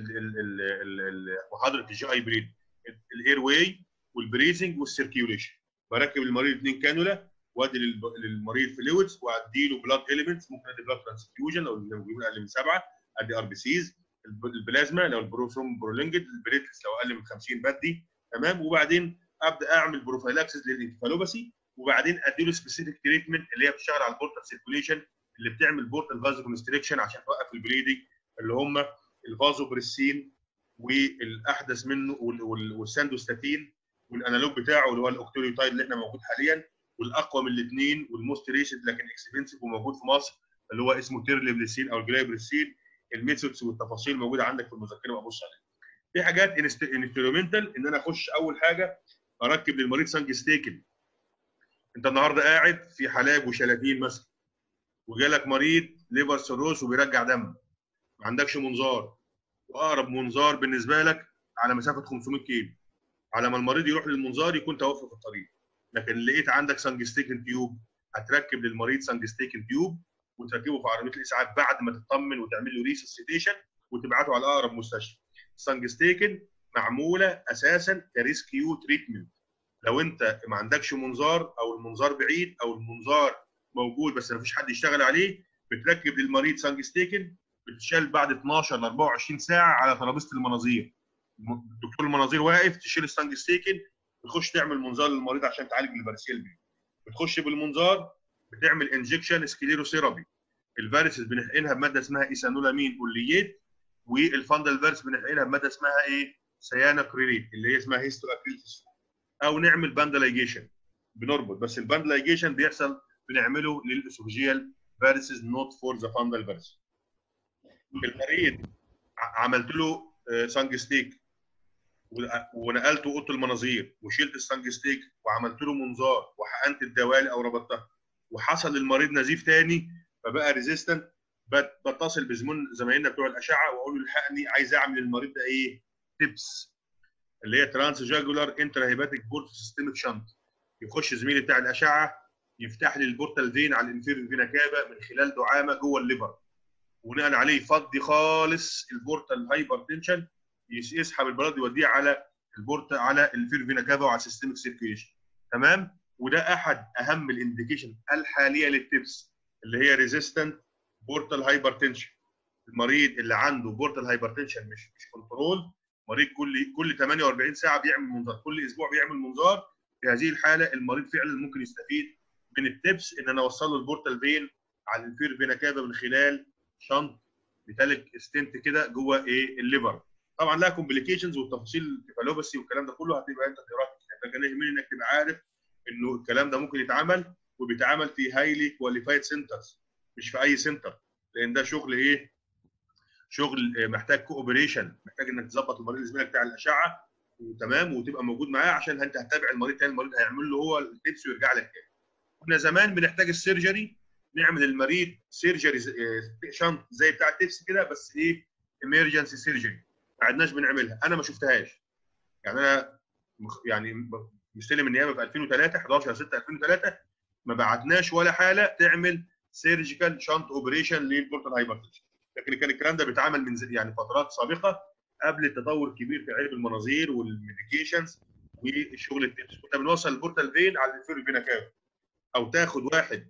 [SPEAKER 1] محاضره الجي اي بريد الاير واي والبريزنج والسيركيوليشن بركب المريض اثنين كانولا وادي للمريض فلويدز وادي له بلاد اليمنتس ممكن ادي بلاد ترانسفيوجن لو الهيموجلوبين اقل من سبعه ادي ار بي سيز البلازما لو البروثروم برولينجد البريتلس لو اقل من 50 بدي تمام وبعدين ابدا اعمل بروفايلاكسس للانفالوباسي وبعدين ادي له سبيسيفيك تريتمنت اللي هي بتشتغل على البورتال سيركوليشن اللي بتعمل بورتال فازو كونستريكشن عشان توقف البليدنج اللي هم الفازو بريسين والاحدث منه والساندوستاتين والانالوج بتاعه اللي هو الاوكتوليوتايد اللي احنا موجود حاليا والاقوى من الاثنين والموست ريسد لكن اكسبنسيف وموجود في مصر اللي هو اسمه تيرليبليسين او الجلايبريسين الميثودز والتفاصيل موجوده عندك في المذكره وابص عليها. في حاجات انسترومنتال ان انا اخش اول حاجه اركب للمريض سانج ستيكن. انت النهارده قاعد في حلاج وشلاتين مثلا وجالك مريض ليفر سيروس وبيرجع دم ما عندكش منظار واقرب منظار بالنسبه لك على مسافه 500 كيلو على ما المريض يروح للمنظار يكون توفى في الطريق لكن لقيت عندك سانج ستيكن تيوب هتركب للمريض سانج ستيكن تيوب وتركبه في عربيه الاسعاف بعد ما تطمن وتعمل له ريسسيتيشن وتبعته على اقرب مستشفى. سانج ستيكن معموله اساسا كريسكيو تريتمنت. لو انت ما عندكش منظار او المنظار بعيد او المنظار موجود بس ما فيش حد يشتغل عليه بتركب للمريض سانج ستيكن بتشال بعد 12 ل 24 ساعه على ترابيزه المناظير. دكتور المناظير واقف تشيل السانج ستيكن تخش تعمل منظار للمريض عشان تعالج الفارسيال بي. بتخش بالمنظار بتعمل انجكشن سكليروثيرابي الفيروسز بنحقنها بماده اسمها ايثانولامين اوليات والفندل فيروس بنحقنها بماده اسمها ايه؟ سيانوكريليت اللي هي اسمها هيستو اكريلتس او نعمل باندلايجيشن بنربط بس الباندلايجيشن بيحصل بنعمله للاسوفيجيال فيروسز نوت فور ذا فندل فيروس المريض عملت له سانج ستيك ونقلته اوضه المناظير وشلت السانج ستيك وعملت له منظار وحقنت الدوالي او ربطتها وحصل للمريض نزيف تاني فبقى ريزيستنت بتصل بزمون زمايلنا بتوع الاشعه واقول له الحقني عايز اعمل للمريض ده ايه؟ تبس اللي هي ترانس جاجولار انترا هيباتيك بورت سيستميك شنت يخش زميلي بتاع الاشعه يفتح لي البورتال فين على الانفيريور فينا كابا من خلال دعامه جوه الليفر وبناء عليه يفضي خالص البورتال هايبرتنشن يسحب البلد يوديه على البورتا على الفيرفينا كافا وعلى السيستميك سيركيوليشن تمام وده احد اهم الانديكيشن الحاليه للتبس اللي هي ريزيستنت بورتال هايبرتنشن المريض اللي عنده بورتال هايبرتنشن مش مش كنترول مريض كل كل 48 ساعه بيعمل منظار كل اسبوع بيعمل منظار في هذه الحاله المريض فعلا ممكن يستفيد من التبس ان انا اوصل له البورتال فين على الفير فينا كافا من خلال شنط ميتاليك ستنت كده جوه ايه الليفر طبعا لها كومبليكيشنز والتفاصيل الكفالوباسي والكلام ده كله هتبقى انت تقراه لكن يهمني انك تبقى عارف انه الكلام ده ممكن يتعمل وبيتعمل في هايلي كواليفايد سنترز مش في اي سنتر لان ده شغل ايه؟ شغل محتاج كوبريشن محتاج انك تظبط المريض الزميلك بتاع الاشعه وتمام وتبقى موجود معاه عشان انت هتتابع المريض تاني المريض هيعمل له هو التبس ويرجع لك تاني. كنا زمان بنحتاج السيرجري نعمل المريض سيرجري شنط زي بتاع التبس كده بس ايه امرجنسي سيرجري ما عدناش بنعملها انا ما شفتهاش يعني انا يعني مستلم النيابه في 2003 11 6 2003 ما بعتناش ولا حاله تعمل سيرجيكال شنط اوبريشن للبورتال هايبرتنشن لكن كان الكلام ده بيتعمل من يعني فترات سابقه قبل التطور الكبير في علم المناظير والميديكيشنز والشغل التبس كنا بنوصل البورتال فين على الفيرو فينا كاف او تاخد واحد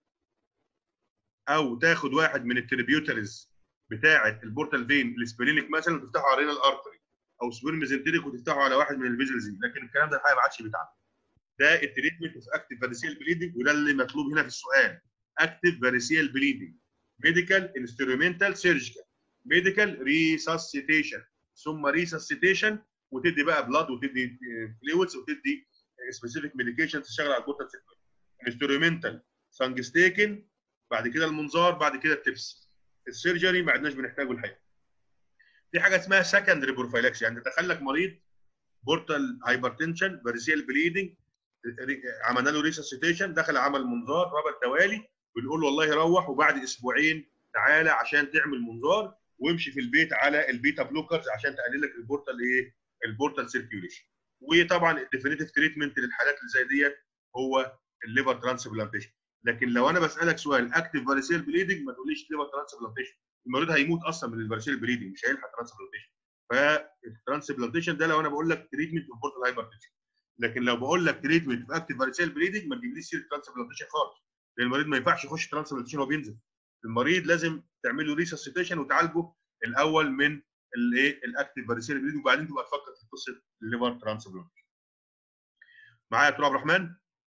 [SPEAKER 1] او تاخد واحد من التريبيوترز بتاعه البورتال فين السبلينيك مثلا وتفتحه على رينال ارتري او سبير ميزنتريك وتفتحه على واحد من الفيجلز لكن الكلام ده الحقيقه ما عادش بيتعمل ده التريتمنت اوف اكتيف فاريسيال بليدنج وده اللي مطلوب هنا في السؤال اكتيف فاريسيال بليدنج ميديكال انسترومنتال سيرجيكال ميديكال ريساسيتيشن ثم ريساسيتيشن وتدي بقى بلاد وتدي فلويدز وتدي سبيسيفيك ميديكيشن تشتغل على البورتال سيستم انسترومنتال سانجستيكن بعد كده المنظار بعد كده التبس السيرجري ما عدناش بنحتاجه الحقيقه في حاجه اسمها سكندري بروفايلاكس يعني تدخل لك مريض بورتال هايبرتنشن فاريسيال بليدنج عملنا له ريسسيتيشن دخل عمل منظار ربط توالي بنقول له والله روح وبعد اسبوعين تعالى عشان تعمل منظار وامشي في البيت على البيتا بلوكرز عشان تقلل لك البورتال ايه البورتال سيركيوليشن وطبعا الديفينيتيف تريتمنت للحالات اللي زي ديت هو الليفر ترانسبلانتيشن لكن لو انا بسالك سؤال اكتف فاريسيال بليدنج ما تقوليش ليفر ترانسبلانتيشن المريض هيموت اصلا من الفاريسيال بليدنج مش هيلحق ترانسبلانتيشن فالترانسبلانتيشن ده لو انا بقول لك تريتمنت اوف بورتال هايبرتنشن لكن لو بقول لك تريتمنت في اكتف فاريسيال بليدنج ما تجيبليش سيره ترانسبلانتيشن خالص لان المريض ما ينفعش يخش ترانسبلانتيشن وهو بينزل المريض لازم تعمل له ريسسيتيشن وتعالجه الاول من الايه الاكتف فاريسيال بليدنج وبعدين تبقى تفكر في قصه الليفر ترانسبلانتيشن معايا يا دكتور عبد الرحمن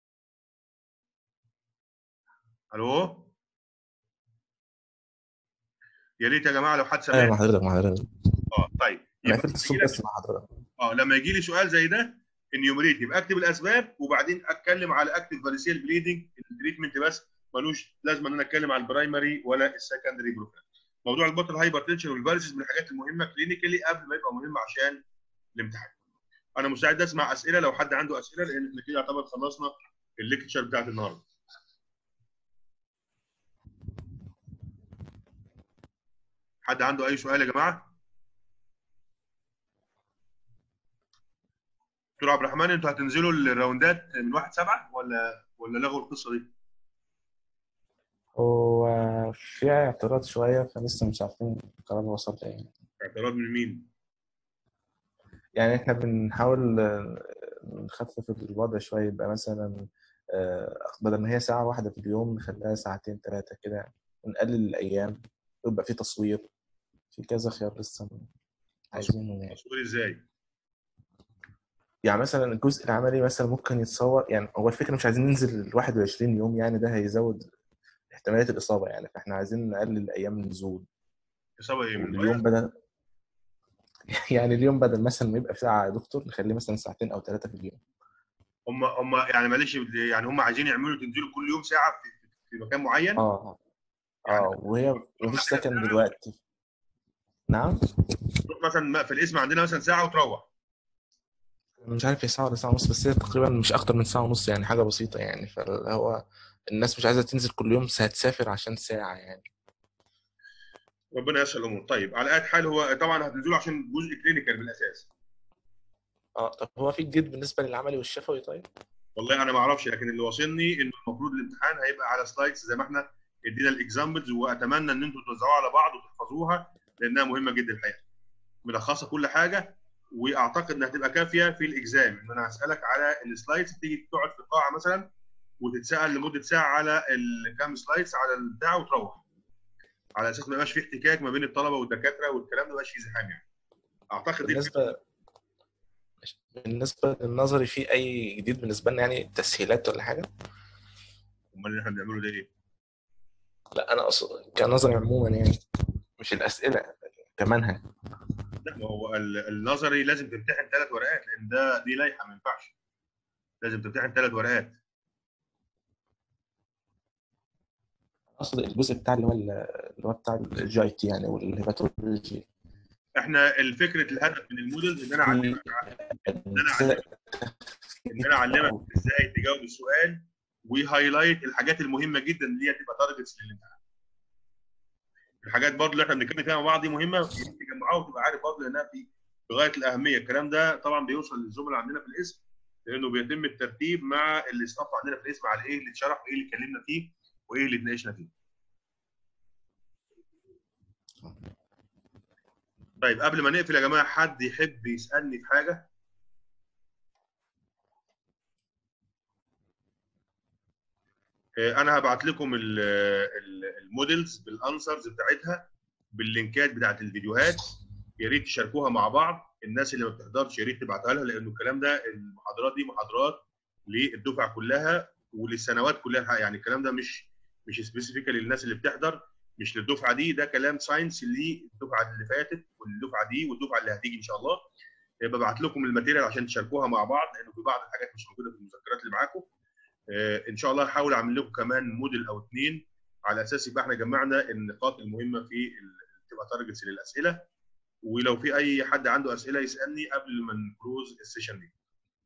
[SPEAKER 1] الو يا ريت يا جماعه لو حد
[SPEAKER 2] ايوه
[SPEAKER 1] سامعني
[SPEAKER 2] مع حضرتك مع حضرتك
[SPEAKER 1] اه طيب
[SPEAKER 2] انا
[SPEAKER 1] يبقى
[SPEAKER 2] قفلت الصوت
[SPEAKER 1] يجي لك-
[SPEAKER 2] بس مع حضرتك
[SPEAKER 1] اه لما يجي لي سؤال زي ده انيومريت يبقى اكتب الاسباب وبعدين اتكلم على اكتف فاريسيال بليدنج التريتمنت بس ملوش لازم ان انا اتكلم على البرايمري ولا السكندري بروفيل موضوع البطل هايبرتنشن والفاريسز من الحاجات المهمه كلينيكالي قبل ما يبقى مهم عشان الامتحان انا مستعد اسمع اسئله لو حد عنده اسئله لان احنا كده يعتبر خلصنا الليكتشر بتاعت النهارده حد عنده اي سؤال يا جماعه دكتور عبد الرحمن انتوا هتنزلوا الراوندات من 1 7 ولا ولا لغوا القصه دي؟
[SPEAKER 2] هو في اعتراض شوية فلسه مش عارفين القرار وصل لإيه
[SPEAKER 1] اعتراض من مين؟
[SPEAKER 2] يعني احنا بنحاول آه، نخفف الوضع شوية يبقى مثلا آه، بدل ما هي ساعة واحدة في اليوم نخليها ساعتين ثلاثة كده ونقلل الأيام ويبقى في تصوير في كذا خيار لسه عايزينه يعني
[SPEAKER 1] تصوير ازاي؟
[SPEAKER 2] يعني مثلا الجزء العملي مثلا ممكن يتصور يعني هو الفكرة مش عايزين ننزل ال 21 يوم يعني ده هيزود احتمالية الإصابة يعني فاحنا عايزين نقلل أيام النزول
[SPEAKER 1] اصابه ايه من
[SPEAKER 2] اليوم بدل يعني اليوم بدل مثلا ما يبقى ساعة يا دكتور نخليه مثلا ساعتين أو ثلاثة في اليوم
[SPEAKER 1] هم هم يعني معلش يعني هم عايزين يعملوا تنزلوا كل يوم ساعه في, في مكان معين
[SPEAKER 2] اه اه وهي مفيش سكن دلوقتي نعم
[SPEAKER 1] تروح مثلا في الاسم عندنا مثلا ساعه وتروح
[SPEAKER 2] مش عارف هي ساعة ولا ساعة ونص بس هي تقريبا مش أكتر من ساعة ونص يعني حاجة بسيطة يعني فهو الناس مش عايزة تنزل كل يوم هتسافر عشان ساعة يعني
[SPEAKER 1] ربنا يسهل الامور طيب على اي حال هو طبعا هتنزلوا عشان جزء كلينيكال بالاساس
[SPEAKER 2] اه طب هو في جديد بالنسبة للعملي والشفوي طيب؟
[SPEAKER 1] والله انا ما اعرفش لكن اللي واصلني انه المفروض الامتحان هيبقى على سلايدز زي ما احنا ادينا الاكزامبلز واتمنى ان انتم توزعوها على بعض وتحفظوها لانها مهمه جدا الحقيقه ملخصه كل حاجه واعتقد انها هتبقى كافيه في الاكزام ان انا هسالك على السلايدز تيجي تقعد في قاعه مثلا وتتسال لمده ساعه على الكام سلايدز على البتاع وتروح على اساس ما يبقاش في احتكاك ما بين الطلبه والدكاتره والكلام ده ما يبقاش فيه زحام يعني اعتقد دي
[SPEAKER 2] بالنسبة بالنسبة للنظري في أي جديد بالنسبة لنا يعني تسهيلات ولا حاجة؟
[SPEAKER 1] امال اللي احنا بنعمله ده ايه؟
[SPEAKER 2] لا أنا أقصد كنظري عموما يعني مش الأسئلة كمنهج
[SPEAKER 1] لا ما هو ال- النظري لازم تمتحن ثلاث ورقات لان ده دي لائحه ما ينفعش لازم تمتحن ثلاث ورقات
[SPEAKER 2] أقصد الجزء بتاع اللي هو ال- اللي هو بتاع الجي اي تي يعني والهيباتولوجي
[SPEAKER 1] احنا الفكره الهدف من المودلز ان انا اعلمك
[SPEAKER 2] أجزاء
[SPEAKER 1] ان انا اعلمك ازاي تجاوب السؤال وهايلايت الحاجات المهمه جدا اللي هي تبقى تارجتس للامتحان الحاجات برضه اللي احنا بنتكلم فيها مع بعض دي مهمه تجمعها وتبقى عارف برضه لانها في في غايه الاهميه الكلام ده طبعا بيوصل للزملاء عندنا في القسم لانه بيتم الترتيب مع الاستاف عندنا في القسم على ايه اللي اتشرح وايه اللي اتكلمنا فيه وايه اللي اتناقشنا فيه طيب قبل ما نقفل يا جماعه حد يحب يسالني في حاجه آه، انا هبعت لكم ال- ال- المودلز بالانسرز بتاعتها باللينكات بتاعت الفيديوهات يا ريت تشاركوها مع بعض الناس اللي ما بتحضرش يا ريت تبعتها لها لانه الكلام ده المحاضرات دي محاضرات للدفعه كلها وللسنوات كلها الحقيقة. يعني الكلام ده مش مش سبيسيفيكالي للناس اللي بتحضر مش للدفعه دي ده كلام ساينس للدفعه اللي فاتت والدفعه دي والدفعه اللي هتيجي ان شاء الله يبقى ببعت لكم الماتيريال عشان تشاركوها مع بعض لانه في بعض الحاجات مش موجوده في المذكرات اللي معاكم آه، ان شاء الله هحاول اعمل لكم كمان موديل او اثنين على اساس يبقى احنا جمعنا النقاط المهمه في ال- تبقى تارجتس للاسئله ولو في اي حد عنده اسئله يسالني قبل ما نكلوز السيشن دي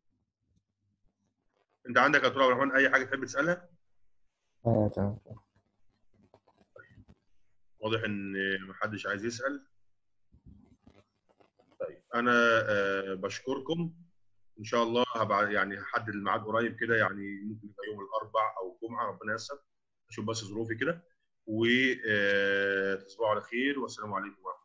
[SPEAKER 1] انت عندك يا ترى عبد الرحمن اي حاجه تحب تسالها
[SPEAKER 2] اه تمام
[SPEAKER 1] واضح ان محدش عايز يسال طيب انا آه، بشكركم ان شاء الله هبقى يعني هحدد الميعاد قريب كده يعني ممكن يبقى يوم الاربع او الجمعه ربنا ييسر اشوف بس ظروفي كده وتصبحوا على خير والسلام عليكم ورحمه الله